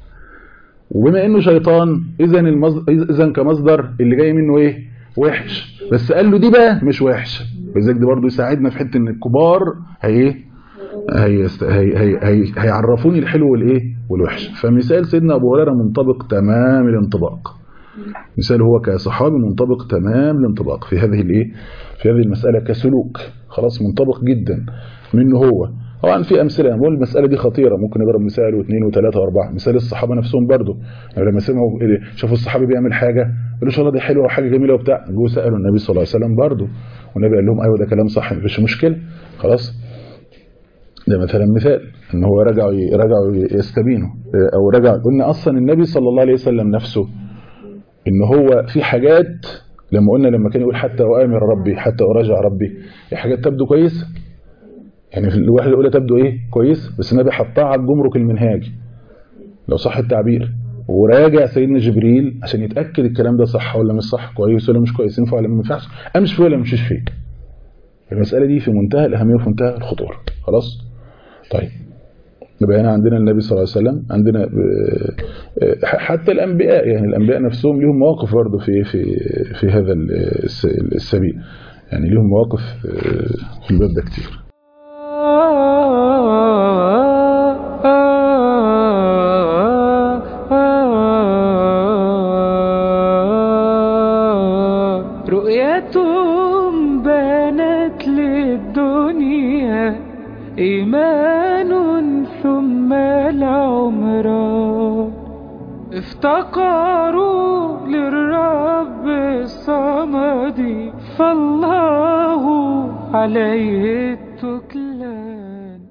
S2: وبما انه شيطان اذا المصدر اذا كمصدر اللي جاي منه ايه وحش بس قال له دي بقى مش وحشه لذلك دي برضه يساعدنا في حته ان الكبار هي هي هي هي هي هيعرفوني الحلو والايه والوحش فمثال سيدنا ابو هريره منطبق تمام الانطباق مثال هو كصحابي منطبق تمام الانطباق في هذه الايه في هذه المساله كسلوك خلاص منطبق جدا منه هو طبعا في امثله بقول المساله دي خطيره ممكن نضرب مثال واثنين وثلاثه واربعه مثال الصحابه نفسهم برضه يعني لما سمعوا شافوا الصحابي بيعمل حاجه قالوا الله دي حلوه وحاجه جميله وبتاع جوا سالوا النبي صلى الله عليه وسلم برضه والنبي قال لهم ايوه ده كلام صح مفيش مشكله خلاص ده مثلا مثال ان هو رجعوا رجعوا يستبينوا او رجع قلنا اصلا النبي صلى الله عليه وسلم نفسه ان هو في حاجات لما قلنا لما كان يقول حتى وامر ربي حتى اراجع ربي في حاجات تبدو كويسه يعني في الواحد الاولى تبدو ايه كويس بس النبي حطها على الجمرك المنهاجي لو صح التعبير وراجع سيدنا جبريل عشان يتاكد الكلام ده صح ولا مش صح كويس ولا مش كويس ينفع ولا ما ينفعش امشي فيه ولا ما امشيش فيه المساله دي في منتهى الاهميه وفي منتهى الخطوره خلاص طيب يبقى هنا عندنا النبي صلى الله عليه وسلم عندنا حتى الانبياء يعني الانبياء نفسهم ليهم مواقف برضه في في في هذا السبيل يعني ليهم مواقف في الباب ده كتير
S1: رؤيتهم بانت للدنيا إيمان وافتقروا للرب الصمد فالله عليه التكلان